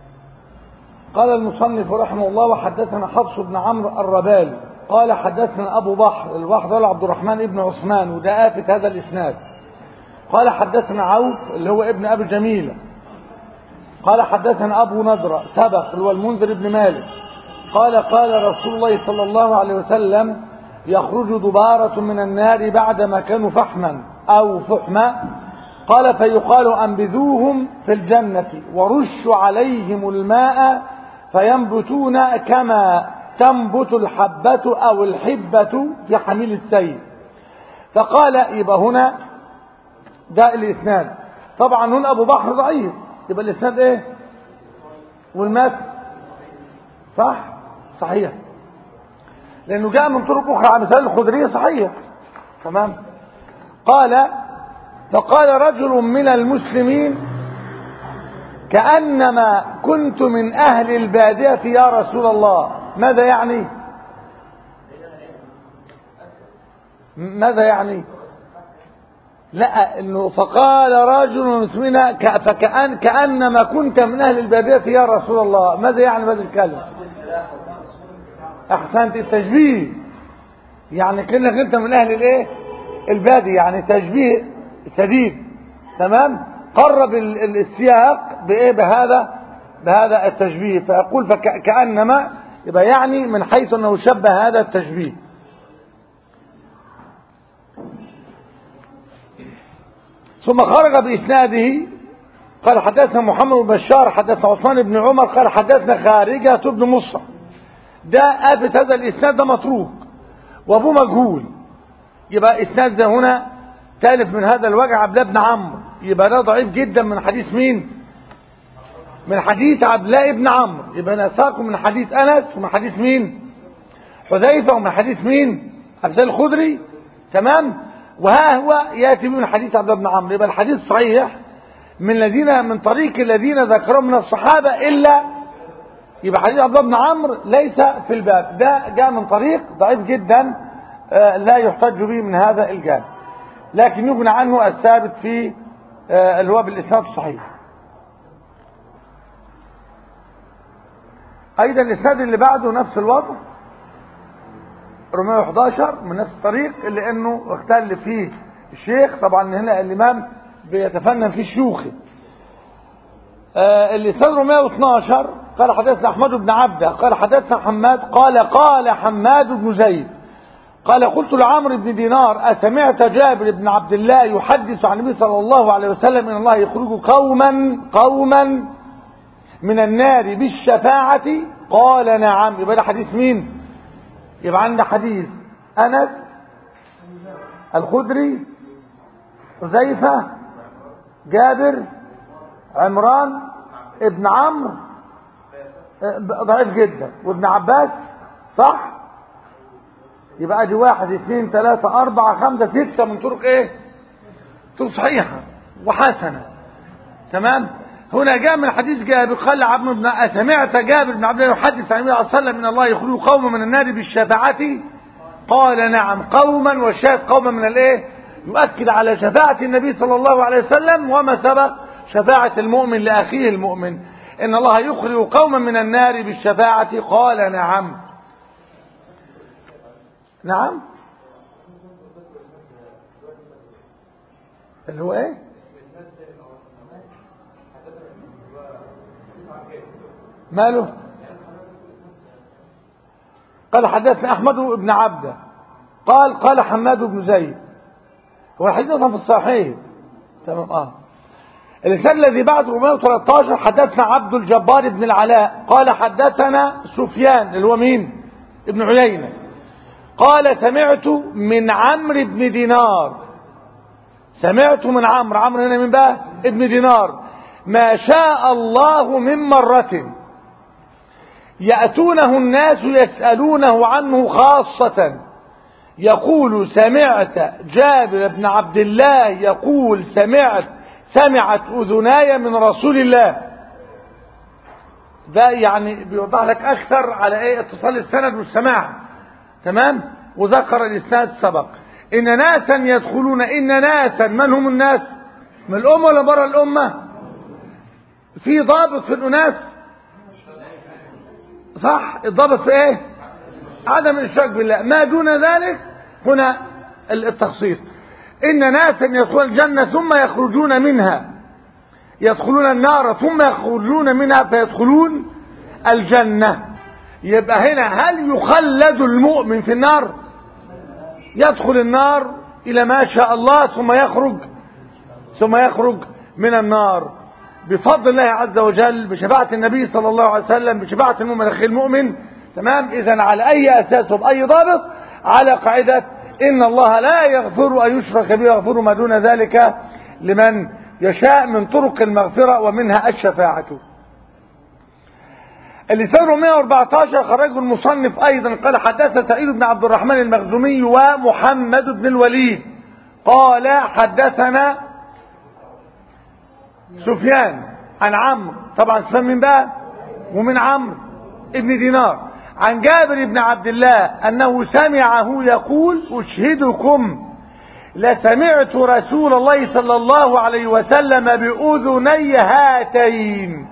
قال المصنف رحمه الله وحدثنا حفص بن عمرو الربالي قال حدثنا أبو بحر البحر ده عبد الرحمن ابن عثمان وده آفة هذا الإسناد قال حدثنا عوف اللي هو ابن أبي جميلة قال حدثنا أبو نضرة سبق اللي هو المنذر بن مالك قال قال رسول الله صلى الله عليه وسلم يخرج دبارة من النار بعدما كانوا فحما أو فحما قال فيقال أنبذوهم في الجنة ورشوا عليهم الماء فينبتون كما تنبت الحبة أو الحبة في حميل السيل فقال يبقى هنا ده الإسناد طبعا هنا أبو بحر ضعيف يبقى الإسناد إيه والمات صح صحيح لأنه جاء من طرق أخرى على مثال الخدرية صحيح تمام قال فقال رجل من المسلمين كأنما كنت من أهل البادية يا رسول الله ماذا يعني ماذا يعني لا انه فقال رجل من المسلمين فكأن كأنما كنت من أهل البادية يا رسول الله ماذا يعني هذا الكلام أحسنت التشبيه يعني كأنك أنت من أهل الإيه البادية يعني تشبيه شديد تمام قرب السياق بإيه بهذا بهذا التشبيه فأقول فكأنما يبقى يعني من حيث أنه شبه هذا التشبيه ثم خرج بإسناده قال حدثنا محمد بن بشار حدثنا عثمان بن عمر قال حدثنا خارجة بن مصر ده أبت هذا الإسناد ده متروك وأبوه مجهول يبقى إسناد ده هنا سالف من هذا الوجع عبد الله بن عمرو يبقى ده ضعيف جدا من حديث مين من حديث عبد الله بن عمرو يبقى نساقه من حديث انس ومن حديث مين حذيفه ومن حديث مين عبد الله الخدري تمام وها هو ياتي من حديث عبد الله بن عمرو يبقى الحديث صحيح من الذين من طريق الذين ذكرهم من الصحابه الا يبقى حديث عبد الله بن عمرو ليس في الباب ده جاء من طريق ضعيف جدا آه، لا يحتج به من هذا الجانب لكن يغنى عنه الثابت في آه، اللي هو بالاسناد الصحيح ايضا الاسناد اللي بعده نفس الوضع 411 من نفس الطريق اللي انه اختل فيه الشيخ طبعا هنا الامام بيتفنن في شيوخه آه الاسناد 412 قال حدثنا احمد بن عبده قال حدثنا حماد قال قال حماد بن زيد قال قلت لعمرو بن دينار أسمعت جابر بن عبد الله يحدث عن النبي صلى الله عليه وسلم إن الله يخرج قوما قوما من النار بالشفاعة قال نعم يبقى ده حديث مين يبقى عندنا حديث أنس الخدري حذيفة جابر عمران ابن عمرو ضعيف جدا وابن عباس صح يبقى ادي واحد اثنين ثلاثة أربعة خمسة ستة من طرق ايه طرق صحيحة وحسنة تمام هنا جاء من حديث جابر قال عبد بن أسمعت جابر بن عبد الله يحدث عن النبي صلى الله عليه وسلم ان الله يخرج قوما من النار بالشفاعة قال نعم قوما والشاهد قوما من الايه يؤكد على شفاعة النبي صلى الله عليه وسلم وما سبق شفاعة المؤمن لأخيه المؤمن إن الله يخرج قوما من النار بالشفاعة قال نعم نعم اللي هو ايه ماله قال حدثنا احمد بن عبده قال قال حماد بن زيد هو الحديث اصلا في الصحيح تمام اه الإنسان الذي بعد 413 حدثنا عبد الجبار بن العلاء قال حدثنا سفيان اللي هو مين ابن عيينة قال سمعت من عمرو بن دينار سمعت من عمرو عمرو هنا من بقى ابن دينار ما شاء الله من مرة يأتونه الناس يسألونه عنه خاصة يقول سمعت جابر بن عبد الله يقول سمعت سمعت أذناي من رسول الله ده يعني بيوضح لك أكثر على إيه اتصال السند والسماع تمام وذكر الإسناد سبق إن ناسا يدخلون إن ناسا من هم الناس من الأمة ولا برا الأمة في ضابط في الأناس صح الضابط في إيه عدم الإشراك بالله ما دون ذلك هنا التخصيص إن ناسا يدخلون الجنة ثم يخرجون منها يدخلون النار ثم يخرجون منها فيدخلون الجنة يبقى هنا هل يخلد المؤمن في النار يدخل النار إلى ما شاء الله ثم يخرج ثم يخرج من النار بفضل الله عز وجل بشفاعة النبي صلى الله عليه وسلم بشفاعة المؤمن أخي المؤمن تمام إذا على أي أساس وبأي ضابط على قاعدة إن الله لا يغفر أن يشرك به يغفر ما دون ذلك لمن يشاء من طرق المغفرة ومنها الشفاعة اللسان 114 خرجه المصنف أيضا قال حدث سعيد بن عبد الرحمن المخزومي ومحمد بن الوليد قال حدثنا سفيان عن عمرو طبعا سفيان من بقى ومن عمرو ابن دينار عن جابر بن عبد الله أنه سمعه يقول أشهدكم لسمعت رسول الله صلى الله عليه وسلم بأذني هاتين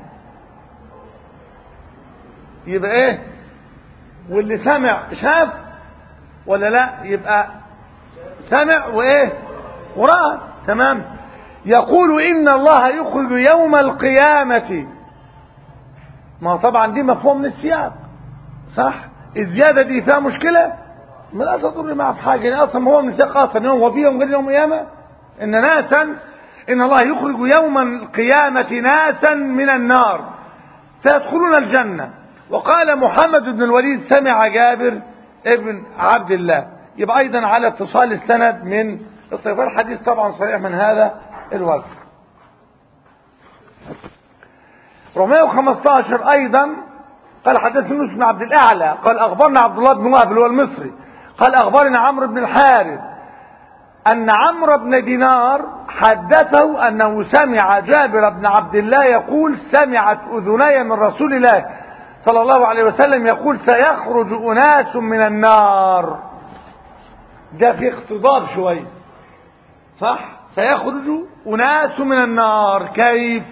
يبقى ايه واللي سمع شاف ولا لا يبقى سمع وايه ورأى تمام يقول إن الله يخرج يوم القيامة ما طبعا دي مفهوم من السياق صح الزيادة دي فيها مشكلة ما لا تضر معه في حاجة يعني أصلا هو من السياق أصلا يوم وفي يوم غير يوم القيامة إن ناسا إن الله يخرج يوم القيامة ناسا من النار فيدخلون الجنة وقال محمد بن الوليد سمع جابر ابن عبد الله يبقى أيضا على اتصال السند من الصفر الحديث طبعا صحيح من هذا الوجه 415 ايضا قال حدثنا يونس بن عبد الاعلى قال اخبرنا عبد الله بن وهب اللي هو المصري قال اخبرنا عمرو بن الحارث ان عمرو بن دينار حدثه انه سمع جابر بن عبد الله يقول سمعت اذني من رسول الله صلى الله عليه وسلم يقول سيخرج اناس من النار ده في اقتضاب شويه صح سيخرج اناس من النار كيف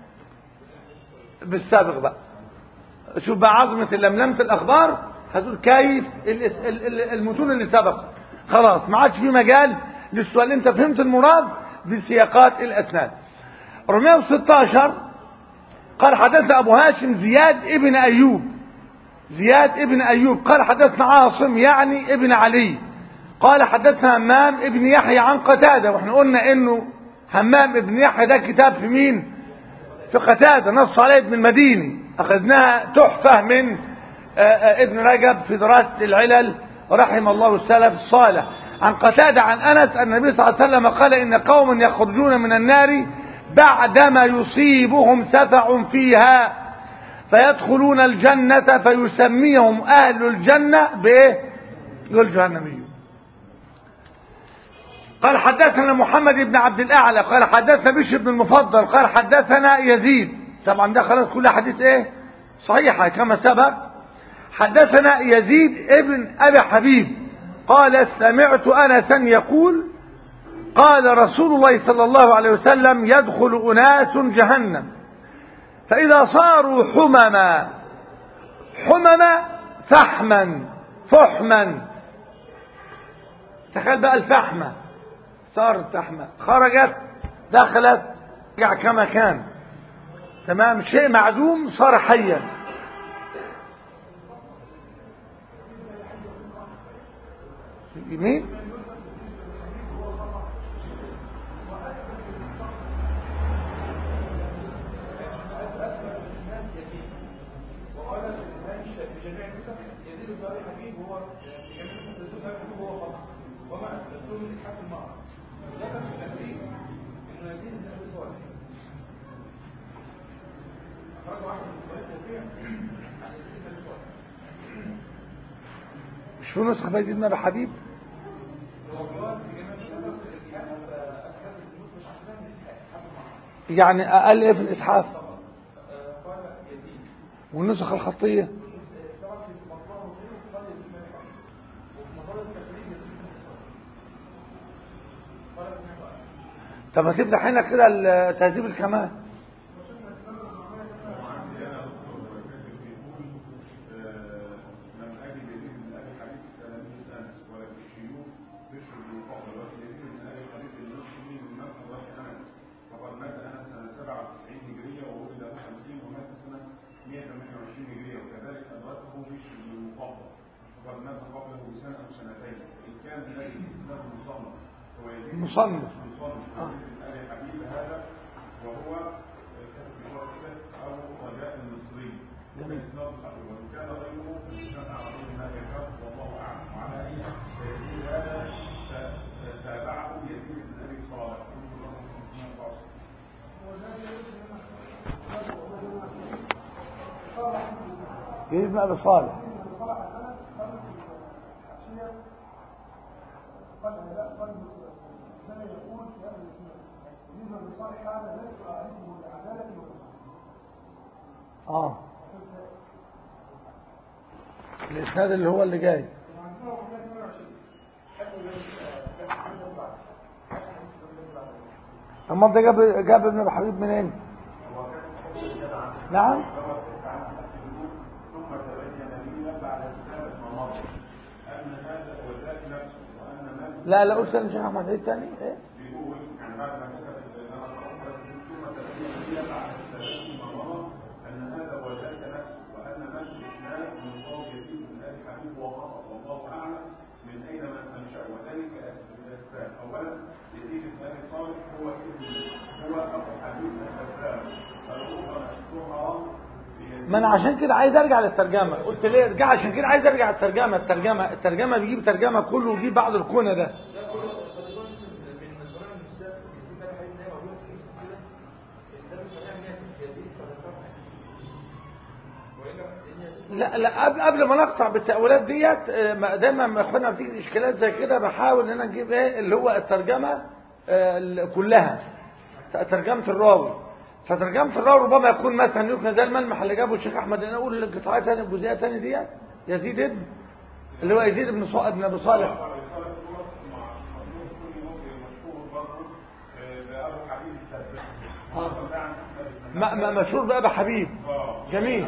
بالسابق بقى شوف بقى عظمة اللملمة الأخبار هتقول كيف المتون اللي سبق خلاص ما عادش في مجال للسؤال انت فهمت المراد بسياقات الأسناد 416 قال حدثنا أبو هاشم زياد ابن أيوب زياد ابن أيوب قال حدثنا عاصم يعني ابن علي قال حدثنا همام ابن يحيى عن قتادة واحنا قلنا انه همام ابن يحيى ده كتاب في مين في قتادة نص عليه ابن المديني أخذناها تحفة من ابن رجب في دراسة العلل رحم الله السلف الصالح عن قتادة عن أنس أن النبي صلى الله عليه وسلم قال إن قوم يخرجون من النار بعدما يصيبهم سفع فيها فيدخلون الجنة فيسميهم أهل الجنة بإيه؟ يقول جهنميون قال حدثنا محمد بن عبد الأعلى قال حدثنا بشر بن المفضل قال حدثنا يزيد طبعا ده خلاص كل حديث ايه صحيحة كما سبق حدثنا يزيد ابن أبي حبيب قال سمعت أنسا يقول قال رسول الله صلى الله عليه وسلم يدخل أناس جهنم فإذا صاروا حمما حمما فحما فحما تخيل بقى الفحمة صارت فحمة خرجت دخلت رجع كما كان تمام شيء معدوم صار حيا مين مش في نسخة فايزين بن حبيب يعني أقل إيه في الإتحاف والنسخ الخطية طب ما تفتح هنا كده تهذيب الكمال مصنف آه. حبيب هذا وهو او رجاء المصري جميل وكان غيره شفع عليه ما يشاء والله اعلم وعلى اي يزيد هذا تابعه يزيد بن ابي صالح يزيد بن ابي صالح اه الاسناد اللي هو اللي جاي اما ده جاب جاب ابن ابي حبيب منين نعم ثم تبين لي بعد ثلاث مرات ان هذا هو ذات نفسه وان من لا لا ارسل الشيخ احمد عيد تاني ايه بيقول يعني بعد ما كتب ان انا قرأت ثم تبين لي بعد ثلاث مرات ان هذا هو ذات نفسه وان من الاسلام من قول يزيد بن ابي حبيب وخطا والله اعلم من اين من انشا وذلك الاسباب اولا يزيد بن ابي صالح هو ابن هو ابو حبيب الاسلام فالامه اشتهر ما انا عشان كده عايز ارجع للترجمه قلت ليه ارجع عشان كده عايز ارجع للترجمه الترجمه الترجمه بيجيب ترجمه كله ويجيب بعض الكونه ده لا لا قبل قبل ما نقطع بالتأويلات ديت آه، ما- دايما ما اخوانا بتيجي اشكالات زي كده بحاول ان انا اجيب ايه اللي هو الترجمه آه، ال- كلها ترجمه الراوي فترجمه الراوي ربما يكون مثلا يمكن زي الملمح اللي جابه الشيخ احمد انا اقول القطعه ثانيه الجزئيه الثانيه ديت يزيد ابن اللي هو يزيد بن صالح بن ابي صالح ما- ما- مشهور بأبا حبيب جميل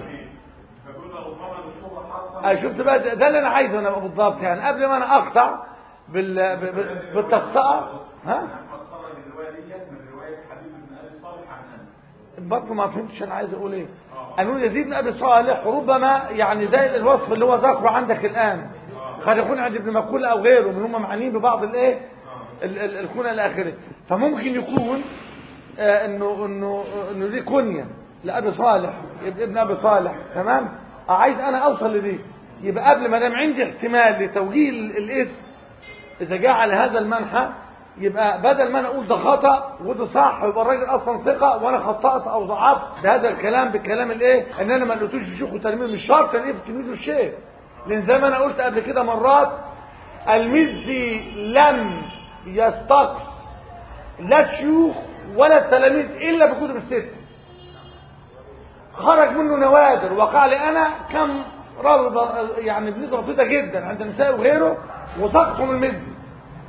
أي شفت بقى ده ده اللي انا عايزه انا بالضبط يعني قبل ما انا اقطع بال ب- ب- بالتقطئه ها برضه ما فهمتش انا عايز اقول ايه انا يزيد بن ابي صالح ربما يعني زي الوصف اللي هو ذكره عندك الان قد يكون عند ابن مقول او غيره من هم معنيين ببعض الايه ال- ال- الكنى الاخره فممكن يكون آه، انه انه انه دي كنيه لابي صالح ابن ابن ابي صالح تمام آه، عايز انا اوصل لدي يبقى قبل ما دام عندي احتمال لتوجيه ال- الاسم اذا جاء على هذا المنحى يبقى بدل ما انا اقول ده خطا وده صح يبقى الراجل اصلا ثقه وانا خطات او ضعفت بهذا الكلام بالكلام الايه ان انا ما لقيتوش في شيخ وتلميذ مش شرط ان في تلميذه الشيخ لان زي ما انا قلت قبل كده مرات المزي لم يستقص لا الشيوخ ولا التلاميذ الا بكتب الست خرج منه نوادر وقع لي انا كم راوي ض- يعني بنسبه بسيطه جدا عند النساء وغيره وسقطهم المزي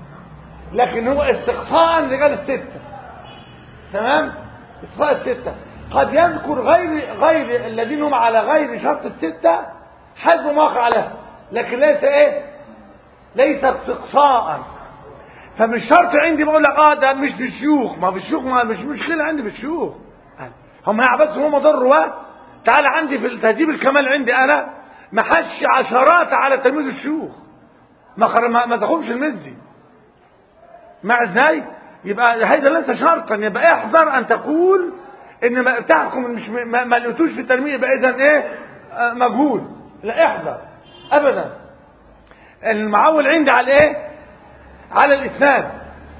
لكن هو استقصاء رجال الستة تمام استقصاء الستة قد يذكر غير غير الذين هم على غير شرط الستة حسب ما وقع له لكن ليس ايه ليس استقصاء فمش شرط عندي بقول لك اه ده مش بالشيوخ ما بالشيوخ ما مش مشكله عندي بالشيوخ هم بس هم ضر رواه تعال عندي في تهذيب الكمال عندي انا ما حدش عشرات على تلميذ الشيوخ ما خر- ما, ما تاخدش المزي مع ازاي يبقى هذا ليس شرطا يبقى احذر ان تقول ان ما بتاعكم مش ما, ما لقيتوش في التلميذ يبقى اذا ايه آه، مجهول لا احذر ابدا المعول عندي على ايه على الاسناد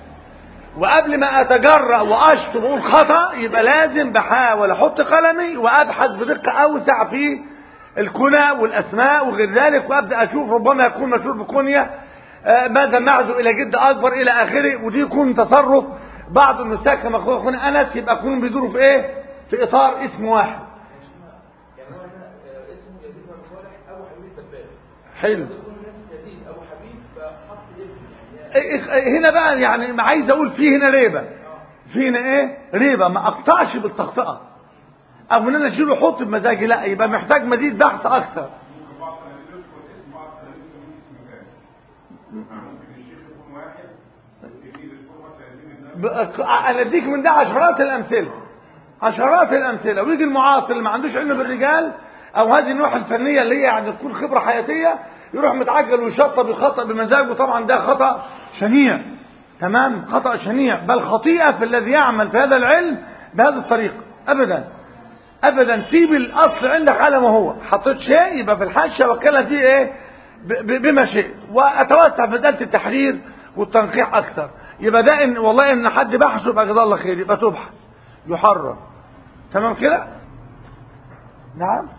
وقبل ما اتجرأ واشطب واقول خطا يبقى لازم بحاول احط قلمي وابحث بدقه اوسع في الكنى والاسماء وغير ذلك وابدا اشوف ربما يكون مشهور بكنيه آه، ماذا معزو الى جد اكبر الى اخره ودي يكون تصرف بعض النساك كما يقول اخونا انس يبقى يكونوا بيدوروا في ايه في اطار اسم واحد يعني هو هنا آه، اسمه يزيد بن أبي صالح ابو حبيب التبان حلو يكون الناس يزيد ابو حبيب فحط ابن يعني إيه- إيه- هنا بقى يعني ما عايز اقول في هنا ريبه في هنا ايه ريبه ما اقطعش بالتخطئه او ان انا اشيله واحط بمزاجي لا يبقى محتاج مزيد بحث اكثر ممكن بعض التلاميذ يذكر اسم بعض التلاميذ يسميه اسم تاني ممكن الشيخ يكون واحد والتلميذ يذكر مثلا يزيد بن ب- انا اديك من ده عشرات الامثله عشرات الامثله ويجي المعاصر اللي ما عندوش علم بالرجال او هذه النوع الفنيه اللي هي يعني تكون خبره حياتيه يروح متعجل ويشطب يخطئ بمزاجه طبعا ده خطا شنيع تمام خطا شنيع بل خطيئه في الذي يعمل في هذا العلم بهذه الطريقه ابدا ابدا سيب الاصل عندك على ما هو حطيت شيء يبقى في الحاشيه وكلها فيه ايه ب- ب- بما شئت واتوسع في مساله التحرير والتنقيح اكثر يبقى ده ان والله ان حد بحثه يبقى جزاه الله خير يبقى تبحث يحرر تمام كده نعم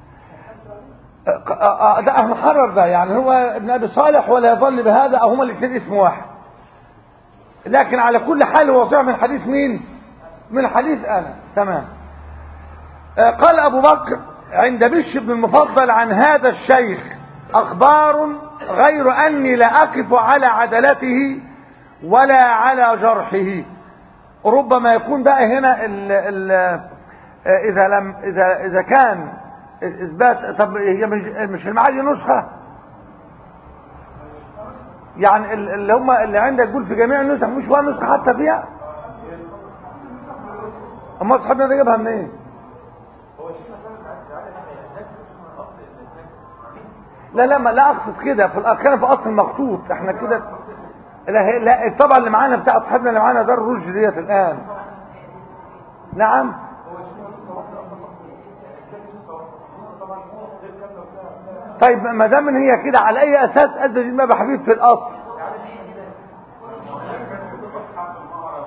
آه، آه، آه، ده هنحرر ده يعني هو ابن ابي صالح ولا يظل بهذا او هما الاثنين اسم واحد لكن على كل حال هو صحيح من حديث مين من حديث انا تمام آه، قال ابو بكر عند بش بن المفضل عن هذا الشيخ اخبار غير اني لا اقف على عدلته ولا على جرحه ربما يكون بقى هنا ال ال اذا لم اذا اذا كان اثبات طب هي مش مش المعادي نسخه يعني ال- اللي هم اللي عندك يقول في جميع النسخ مش ولا نسخه حتى فيها اما صاحبنا ده جابها منين لا لا ما لا اقصد كده في الاركان في اصل المخطوط احنا كده لا هي- لا الطبعه اللي معانا بتاع صاحبنا اللي معانا ده الرشد ديت الان نعم طيب ما دام إن هي كده على اي اساس ادى دي بقى حبيب في الاصل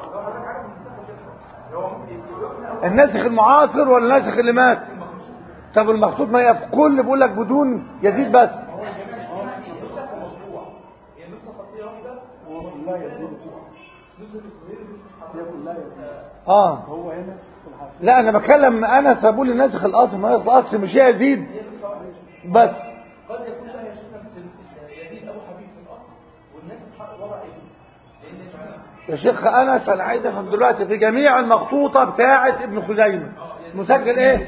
الناسخ المعاصر ولا الناسخ اللي مات طب المخطوط ما هي في كل بيقول لك بدون يزيد بس اه هو هنا في الحاشية لا انا بتكلم انا سابوا لي ناسخ الاصل ما ناسخ الاصل مش هي يزيد بس قد يكون لها يا شيخنا في يزيد ابو حبيب في الاصل والناس بتحقق وضع ابنه لان معناه يا شيخ انس انا عايز افهم دلوقتي في جميع المخطوطه بتاعه ابن خزيمه مسجل ايه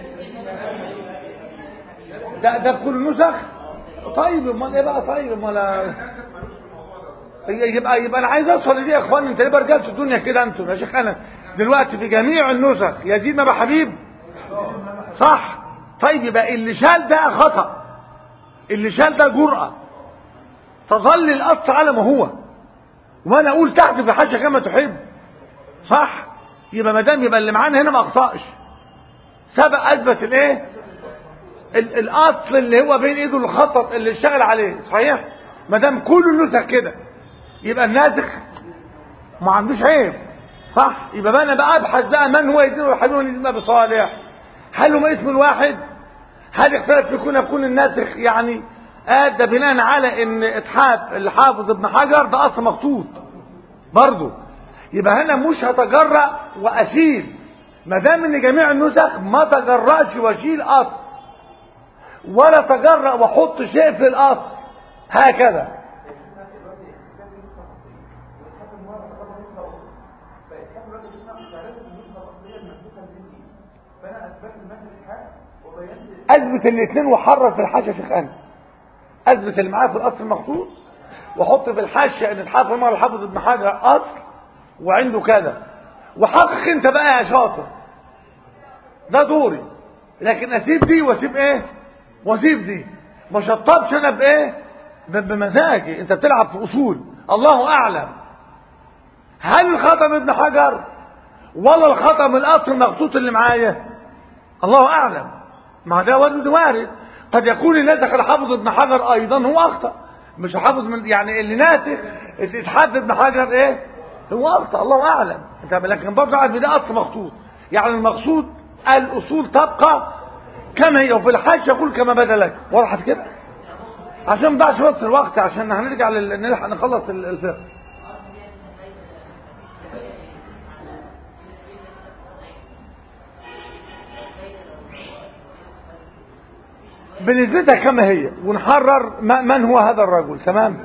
ده ده في كل النسخ طيب امال ايه بقى طيب امال يبقى يبقى انا عايز اوصل لدي يا اخوان انت ليه برجلت الدنيا كده انتم يا شيخ انا دلوقتي في جميع النسخ يزيد ما حبيب صح طيب يبقى اللي شال ده خطأ اللي شال ده جرأة تظل الاصل على ما هو وانا اقول تحت في حاجه كما تحب صح يبقى ما دام يبقى اللي معانا هنا ما اخطاش سبق اثبت الايه ال- الاصل اللي هو بين ايده الخطط اللي اشتغل عليه صحيح ما دام كل النسخ كده يبقى الناسخ ما عندوش عيب صح يبقى بقى انا بقى ابحث بقى من هو يزيد ويحبون يزيد ابي صالح هل هما اسم الواحد هل اختلف في كون يكون الناسخ يعني ادى بناء على ان اتحاف الحافظ ابن حجر ده اصل مخطوط برضه يبقى هنا مش هتجرأ واشيل ما دام ان جميع النسخ ما تجرأش واشيل اصل ولا تجرأ واحط شيء في الاصل هكذا اثبت الاثنين وحرر في الحاشيه يا شيخ انا اثبت اللي معاه في الاصل المخطوط واحط في الحاشيه ان الحافظ عمر الحافظ ابن حجر اصل وعنده كذا وحقق انت بقى يا شاطر ده دوري لكن اسيب دي واسيب ايه واسيب دي ما شطبش انا بايه ب- بمزاجي انت بتلعب في اصول الله اعلم هل الخطا من ابن حجر ولا الخطا من الاصل المخطوط اللي معايا الله اعلم ما ده وارد وارد قد يكون الناسخ الحافظ ابن حجر ايضا هو اخطا مش حافظ من يعني اللي ناسخ اتحاد ابن حجر ايه هو اخطا الله اعلم انت لكن برضه عارف ده اصل مخطوط يعني المقصود الاصول تبقى كما هي وفي الحاج يقول كما بدا لك وضحت كده عشان ما نضيعش بس الوقت عشان هنرجع لل... نلحق نخلص ال- الفقه بنسبتها كما هي ونحرر ما- من هو هذا الرجل تمام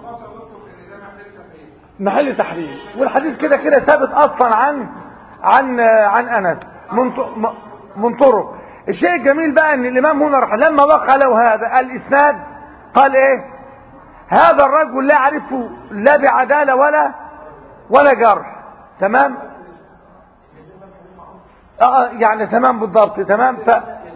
محل تحريم والحديث كده كده ثابت اصلا عن عن عن انس من ط- م- من طرق الشيء الجميل بقى ان الامام هنا رح لما وقع له هذا الاسناد قال ايه هذا الرجل لا اعرفه لا بعداله ولا ولا جرح تمام اه يعني تمام بالضبط تمام ف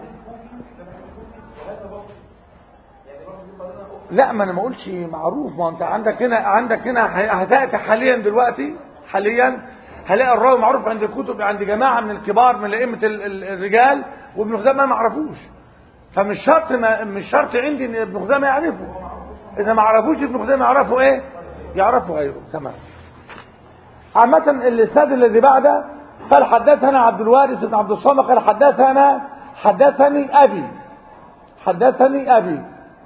لا ما انا ما اقولش معروف ما انت عندك هنا عندك هنا هتاتي حاليا دلوقتي حاليا هلاقي الراوي معروف عند الكتب عند جماعه من الكبار من ائمه ال- ال- الرجال وابن خزيمه ما يعرفوش فمش شرط ما مش شرط عندي ان ابن خزيمه يعرفه اذا ما عرفوش ابن خزيمه يعرفوا ايه يعرفوا غيره تمام عامة الإسناد الذي بعده قال حدثنا عبد الوارث بن عبد الصمد قال حدثنا حدثني أبي حدثني أبي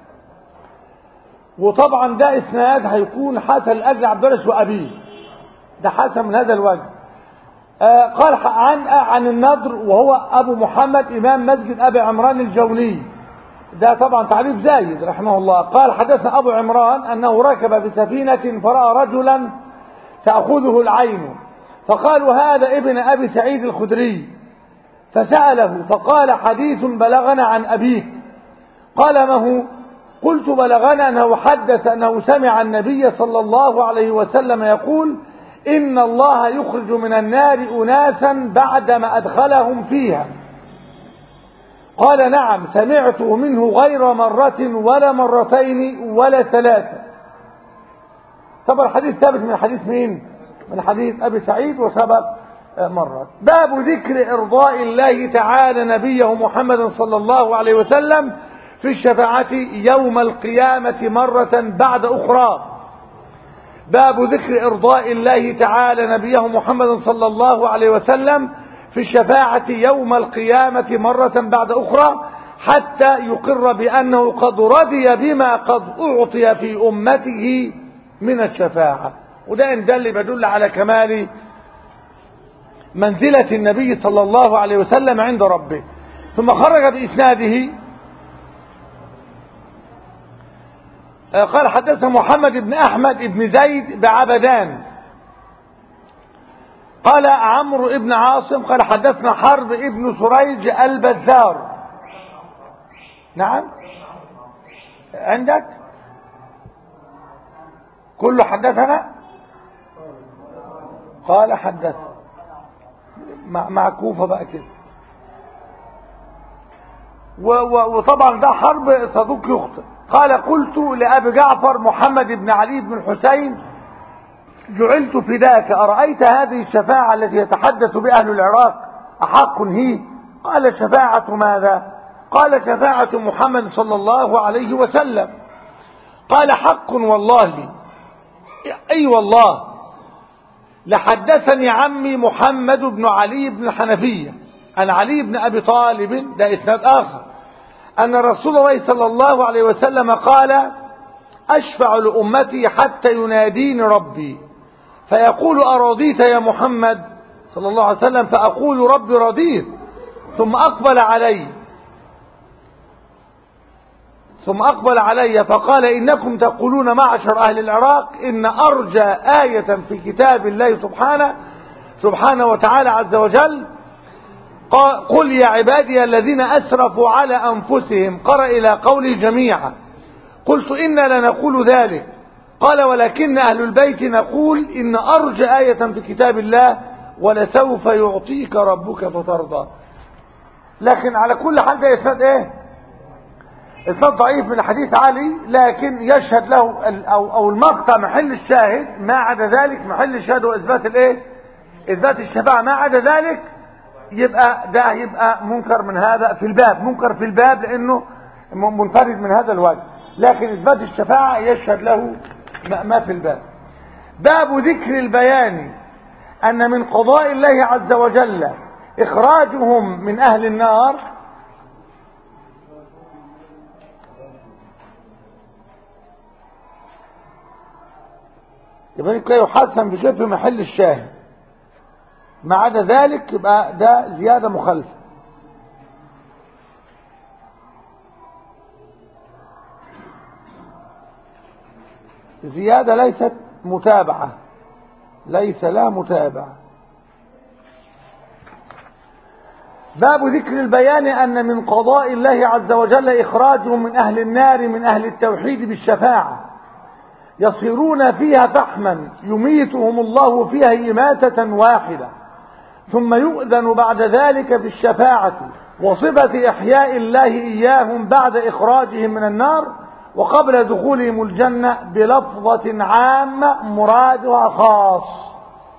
وطبعا ده إسناد هيكون حسن الأجل عبد الوارث وأبيه ده حسن من هذا الوجه آه قال عن عن النضر وهو أبو محمد إمام مسجد أبي عمران الجوني ده طبعا تعريف زايد رحمه الله قال حدثنا أبو عمران أنه ركب بسفينة فرأى رجلا تأخذه العين فقالوا هذا ابن أبي سعيد الخدري فسأله فقال حديث بلغنا عن أبيك قال ما هو قلت بلغنا أنه حدث أنه سمع النبي صلى الله عليه وسلم يقول إن الله يخرج من النار أناسا بعدما أدخلهم فيها قال نعم سمعته منه غير مرة ولا مرتين ولا ثلاثة طبعا الحديث ثابت من حديث مين من حديث أبي سعيد وسبق مرة باب ذكر إرضاء الله تعالى نبيه محمد صلى الله عليه وسلم في الشفاعة يوم القيامة مرة بعد أخرى باب ذكر إرضاء الله تعالى نبيه محمد صلى الله عليه وسلم في الشفاعة يوم القيامة مرة بعد أخرى حتى يقر بأنه قد رضي بما قد أعطي في أمته من الشفاعة وده إن دل بدل على كمال منزلة النبي صلى الله عليه وسلم عند ربه ثم خرج بإسناده قال حدثنا محمد بن أحمد بن زيد بعبدان قال عمرو بن عاصم قال حدثنا حرب ابن سريج البزار نعم عندك كله حدثنا قال حدث مع, مع كوفة بقى كده وطبعا ده حرب صدوق يخطئ قال قلت لأبي جعفر محمد بن علي بن الحسين جعلت فداك أرأيت هذه الشفاعة التي يتحدث بها أهل العراق أحق هي قال شفاعة ماذا قال شفاعة محمد صلى الله عليه وسلم قال حق والله لي أي والله لحدثني عمي محمد بن علي بن الحنفية عن علي بن أبي طالب ده إسناد آخر أن رسول الله صلى الله عليه وسلم قال أشفع لأمتي حتى يناديني ربي فيقول أرضيت يا محمد صلى الله عليه وسلم فأقول ربي رضيت ثم أقبل علي ثم أقبل علي فقال إنكم تقولون معشر أهل العراق إن أرجى آية في كتاب الله سبحانه سبحانه وتعالى عز وجل قل يا عبادي الذين أسرفوا على أنفسهم قرأ إلى قولي جميعا قلت إنا لنقول ذلك قال ولكن أهل البيت نقول إن أرجى آية في كتاب الله ولسوف يعطيك ربك فترضى لكن على كل حال ده إسناد إيه إسناد ضعيف من حديث علي لكن يشهد له أو, أو المقطع محل الشاهد ما عدا ذلك محل الشاهد وإثبات الإيه إثبات الشفاعة ما عدا ذلك يبقى ده يبقى منكر من هذا في الباب منكر في الباب لأنه منفرد من هذا الوجه لكن إثبات الشفاعة يشهد له ما في الباب باب ذكر البيان أن من قضاء الله عز وجل إخراجهم من أهل النار يبقى كده يحسن بشيء في محل الشاهد ما عدا ذلك يبقى ده زيادة مخالفة زيادة ليست متابعة ليس لا متابعة باب ذكر البيان أن من قضاء الله عز وجل إخراجهم من أهل النار من أهل التوحيد بالشفاعة يصيرون فيها فحما يميتهم الله فيها إماتة واحدة ثم يؤذن بعد ذلك بالشفاعة وصفة إحياء الله إياهم بعد إخراجهم من النار وقبل دخولهم الجنة بلفظة عامة مرادها خاص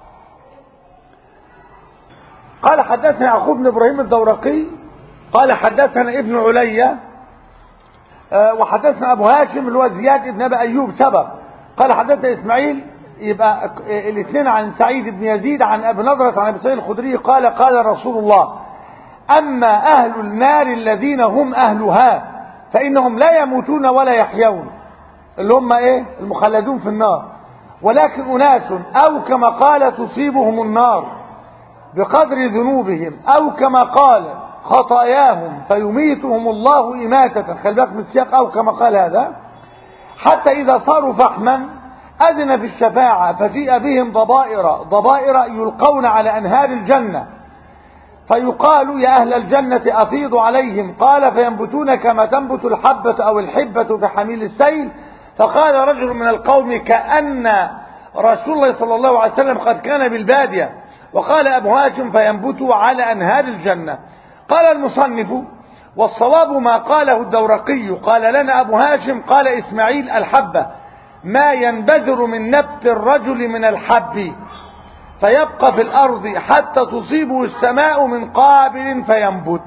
قال حدثنا يعقوب بن إبراهيم الدورقي قال حدثنا ابن عليا وحدثنا أبو هاشم اللي هو زياد بن أبي أيوب سبق قال حدثنا إسماعيل يبقى الاثنين عن سعيد بن يزيد عن أبي نضرة عن أبي سعيد الخدري قال قال رسول الله أما أهل النار الذين هم أهلها فإنهم لا يموتون ولا يحيون اللي هم إيه المخلدون في النار ولكن أناس أو كما قال تصيبهم النار بقدر ذنوبهم أو كما قال خطاياهم فيميتهم الله إماتة خلي بالك من السياق أو كما قال هذا حتى إذا صاروا فحما أذن في الشفاعة فجيء بهم ضبائر ضبائر يلقون على أنهار الجنة فيقال يا أهل الجنة أفيضوا عليهم قال فينبتون كما تنبت الحبة أو الحبة في حميل السيل فقال رجل من القوم كأن رسول الله صلى الله عليه وسلم قد كان بالبادية وقال أبو هاشم فينبتوا على أنهار الجنة قال المصنف والصواب ما قاله الدورقي قال لنا أبو هاشم قال إسماعيل الحبة ما ينبذر من نبت الرجل من الحب فيبقى في الأرض حتى تصيبه السماء من قابل فينبت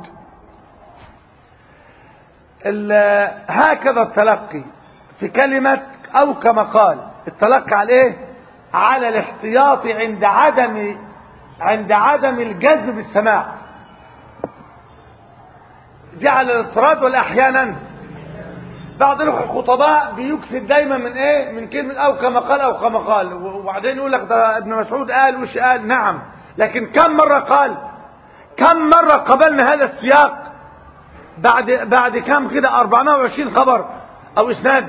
هكذا التلقي في كلمة أو كما قال التلقي على إيه على الاحتياط عند عدم عند عدم الجذب بالسماع دي على الاضطراد ولا احيانا بعض الخطباء بيكسب دايما من ايه من كلمه او كما قال او كما قال وبعدين يقول لك ده ابن مسعود قال وش قال نعم لكن كم مره قال كم مره قبلنا هذا السياق بعد بعد كم كده 420 خبر او اسناد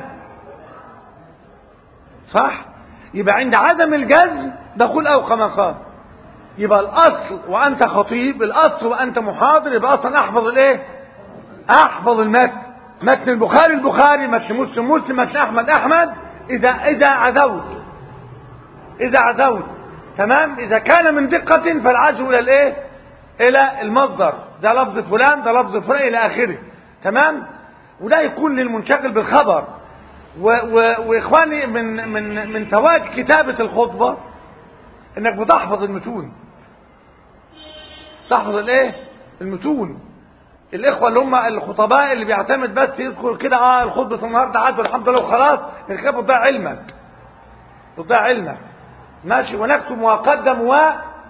صح يبقى عند عدم الجزم بقول او كما قال يبقى الاصل وانت خطيب الاصل وانت محاضر يبقى اصلا احفظ الايه احفظ المتن متن البخاري البخاري متن مسلم مسلم متن احمد احمد اذا اذا عزوت اذا عزوت تمام اذا كان من دقة فالعزو الى الايه الى المصدر ده لفظ فلان ده لفظ فلان الى اخره تمام وده يكون للمنشغل بالخبر و و واخواني من من من فوائد كتابة الخطبة انك بتحفظ المتون تحفظ الايه المتون الاخوه اللي هم الخطباء اللي بيعتمد بس يذكر كده اه الخطبه النهارده عدوا الحمد لله وخلاص من كده بتضيع علمك بتضيع علمك ماشي ونكتب وقدم و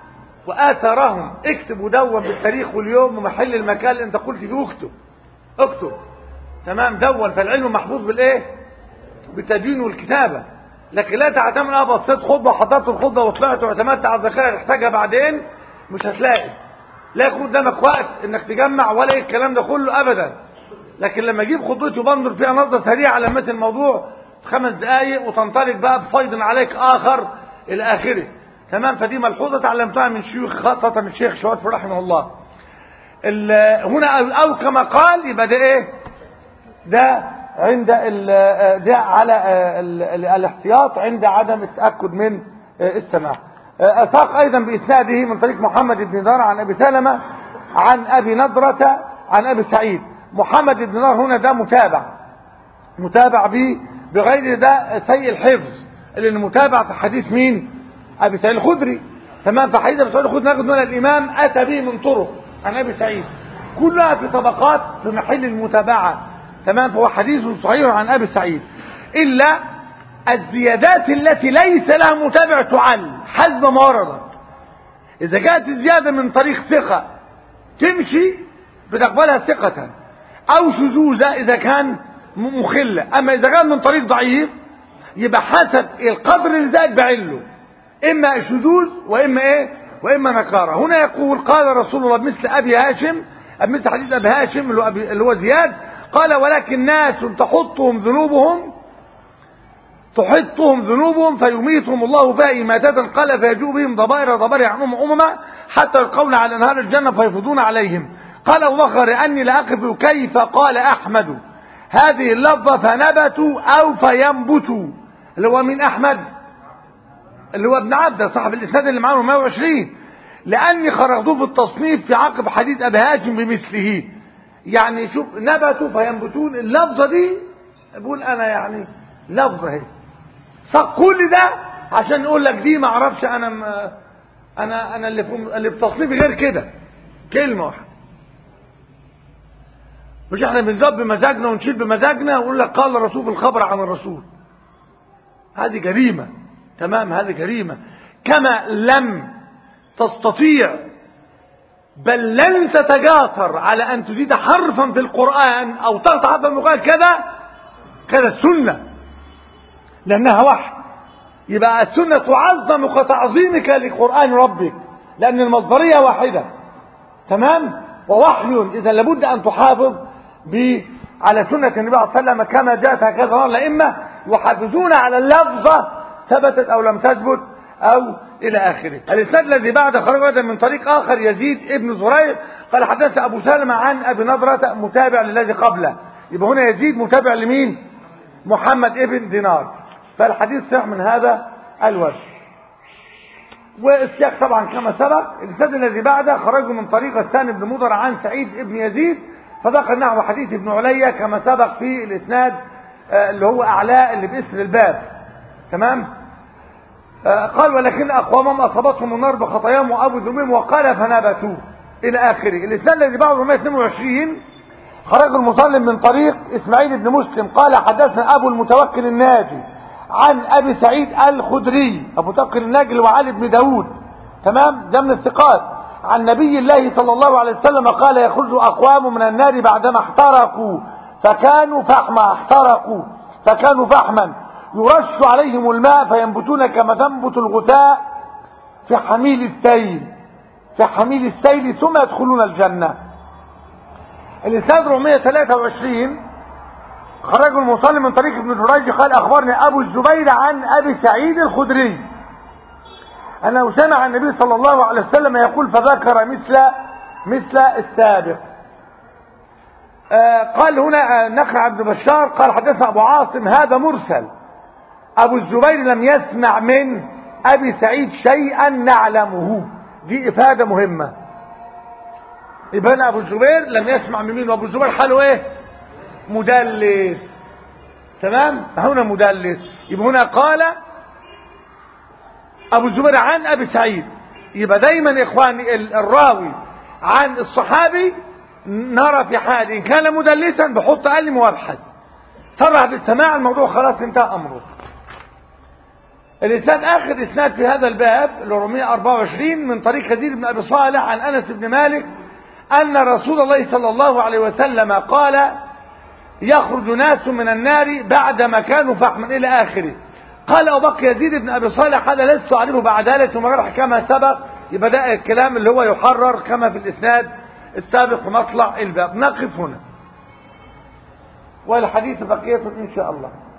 واثرهم اكتب ودون بالتاريخ واليوم ومحل المكان اللي انت قلت فيه اكتب اكتب تمام دون فالعلم محفوظ بالايه بالتدوين والكتابه لكن لا تعتمد اه بصيت خطبه وحضرت الخطبه وطلعت واعتمدت على الذاكره اللي تحتاجها بعدين مش هتلاقي لا يكون قدامك وقت انك تجمع ولا ايه الكلام ده كله ابدا لكن لما اجيب خطبتي وبنظر فيها نظره سريعه على مثل الموضوع في خمس دقائق وتنطلق بقى بفيض عليك اخر الى اخره تمام فدي ملحوظه تعلمتها من شيوخ خاصه من الشيخ شواتف رحمه الله هنا او كما قال يبقى ده ايه ده عند ده على الاحتياط عند عدم التاكد من السماع أساق أيضا بإسناده من طريق محمد بن دار عن أبي سلمة عن أبي نضرة عن أبي سعيد محمد بن دار هنا ده متابع متابع به بغير ده سيء الحفظ اللي المتابع في حديث مين أبي سعيد الخدري تمام في حديث أبي سعيد الخدري نجد هنا الإمام أتى به من طرق عن أبي سعيد كلها في طبقات في محل المتابعة تمام فهو حديث صحيح عن أبي سعيد إلا الزيادات التي ليس لها متابع تعل حسب ما وردت إذا جاءت الزيادة من طريق ثقة تمشي بتقبلها ثقة أو شذوذة إذا كان مخلة أما إذا كان من طريق ضعيف يبقى حسب القدر اللي زاد بعله إما شذوذ وإما إيه وإما نكارة هنا يقول قال رسول الله مثل أبي هاشم مثل حديث أبي هاشم اللي هو, أبي اللي هو زياد قال ولكن ناس تحطهم ذنوبهم تحطهم ذنوبهم فيميتهم الله فيها إماتة قال فيجوء بهم ضبائر ضبائر عنهم أمما حتى يلقون على أنهار الجنة فيفضون عليهم قال أبو بكر أني لأقف كيف قال أحمد هذه اللفظة فنبتوا أو فينبتوا اللي هو مين أحمد اللي هو ابن عبده صاحب الإسناد اللي معاه 120 لأني خرجته في التصنيف في عقب حديث أبي هاشم بمثله يعني شوف نبتوا فينبتون اللفظة دي بقول أنا يعني لفظة هي صق كل ده عشان يقول لك دي ما اعرفش انا ما انا انا اللي في اللي في تصنيفي غير كده كلمه واحده مش احنا بنجاب بمزاجنا ونشيل بمزاجنا ونقول لك قال الرسول في الخبر عن الرسول هذه جريمه تمام هذه جريمه كما لم تستطيع بل لن تتجاسر على ان تزيد حرفا في القران او تقطع حرفا في القران كذا كذا السنه لأنها وحي يبقى السنة تعظم كتعظيمك لقرآن ربك لأن المصدرية واحدة تمام ووحي إذا لابد أن تحافظ ب على سنة النبي صلى الله عليه وسلم كما جاءت هكذا الأئمة يحافظون على اللفظة ثبتت أو لم تثبت أو إلى آخره الإسناد الذي بعد خرج من طريق آخر يزيد ابن زريع قال حدث أبو سلمة عن أبي نضرة متابع للذي قبله يبقى هنا يزيد متابع لمين محمد ابن دينار فالحديث صح من هذا الوجه والسياق طبعا كما سبق الاسناد الذي بعده خرجوا من طريق الثاني بن مضر عن سعيد بن يزيد فذكر نحو حديث ابن عليا كما سبق في الاسناد اللي هو اعلاء اللي باسر الباب تمام قال ولكن اقوامهم اصابتهم النار بخطاياهم وابو ذنوبهم وقال فنبتوا الى اخره الاسناد الذي بعده 122 خرج المصلم من طريق اسماعيل بن مسلم قال حدثنا ابو المتوكل الناجي عن ابي سعيد الخدري ابو توكل الناجي وعلي بن داود تمام ده من الثقات عن نبي الله صلى الله عليه وسلم قال يخرج أقوام من النار بعدما احترقوا فكانوا فحما احترقوا فكانوا فحما يرش عليهم الماء فينبتون كما تنبت الغثاء في حميل السيل في حميل السيل ثم يدخلون الجنة الإسناد 423 خرج المصلي من طريق ابن جريج قال أخبرني أبو الزبير عن أبي سعيد الخدري أنه سمع النبي صلى الله عليه وسلم يقول فذكر مثل مثل السابق آه قال هنا آه نقل عبد بشار قال حدثنا أبو عاصم هذا مرسل أبو الزبير لم يسمع من أبي سعيد شيئا نعلمه دي إفادة مهمة يبقى أبو الزبير لم يسمع من مين وأبو الزبير حاله إيه مدلس تمام هنا مدلس يبقى هنا قال ابو الزبير عن ابي سعيد يبقى دايما اخواني الراوي عن الصحابي نرى في حال ان كان مدلسا بحط قلم وابحث صرح بالسماع الموضوع خلاص انتهى امره الاسناد اخر اسناد في هذا الباب ال 424 من طريق كثير بن ابي صالح عن انس بن مالك ان رسول الله صلى الله عليه وسلم قال يخرج ناس من النار بعدما كانوا فحما الى اخره قال ابو بكر يزيد بن ابي صالح هذا لست اعرفه بعد ذلك ثم راح كما سبق يبقى ده الكلام اللي هو يحرر كما في الاسناد السابق مطلع الباب نقف هنا والحديث بقيه ان شاء الله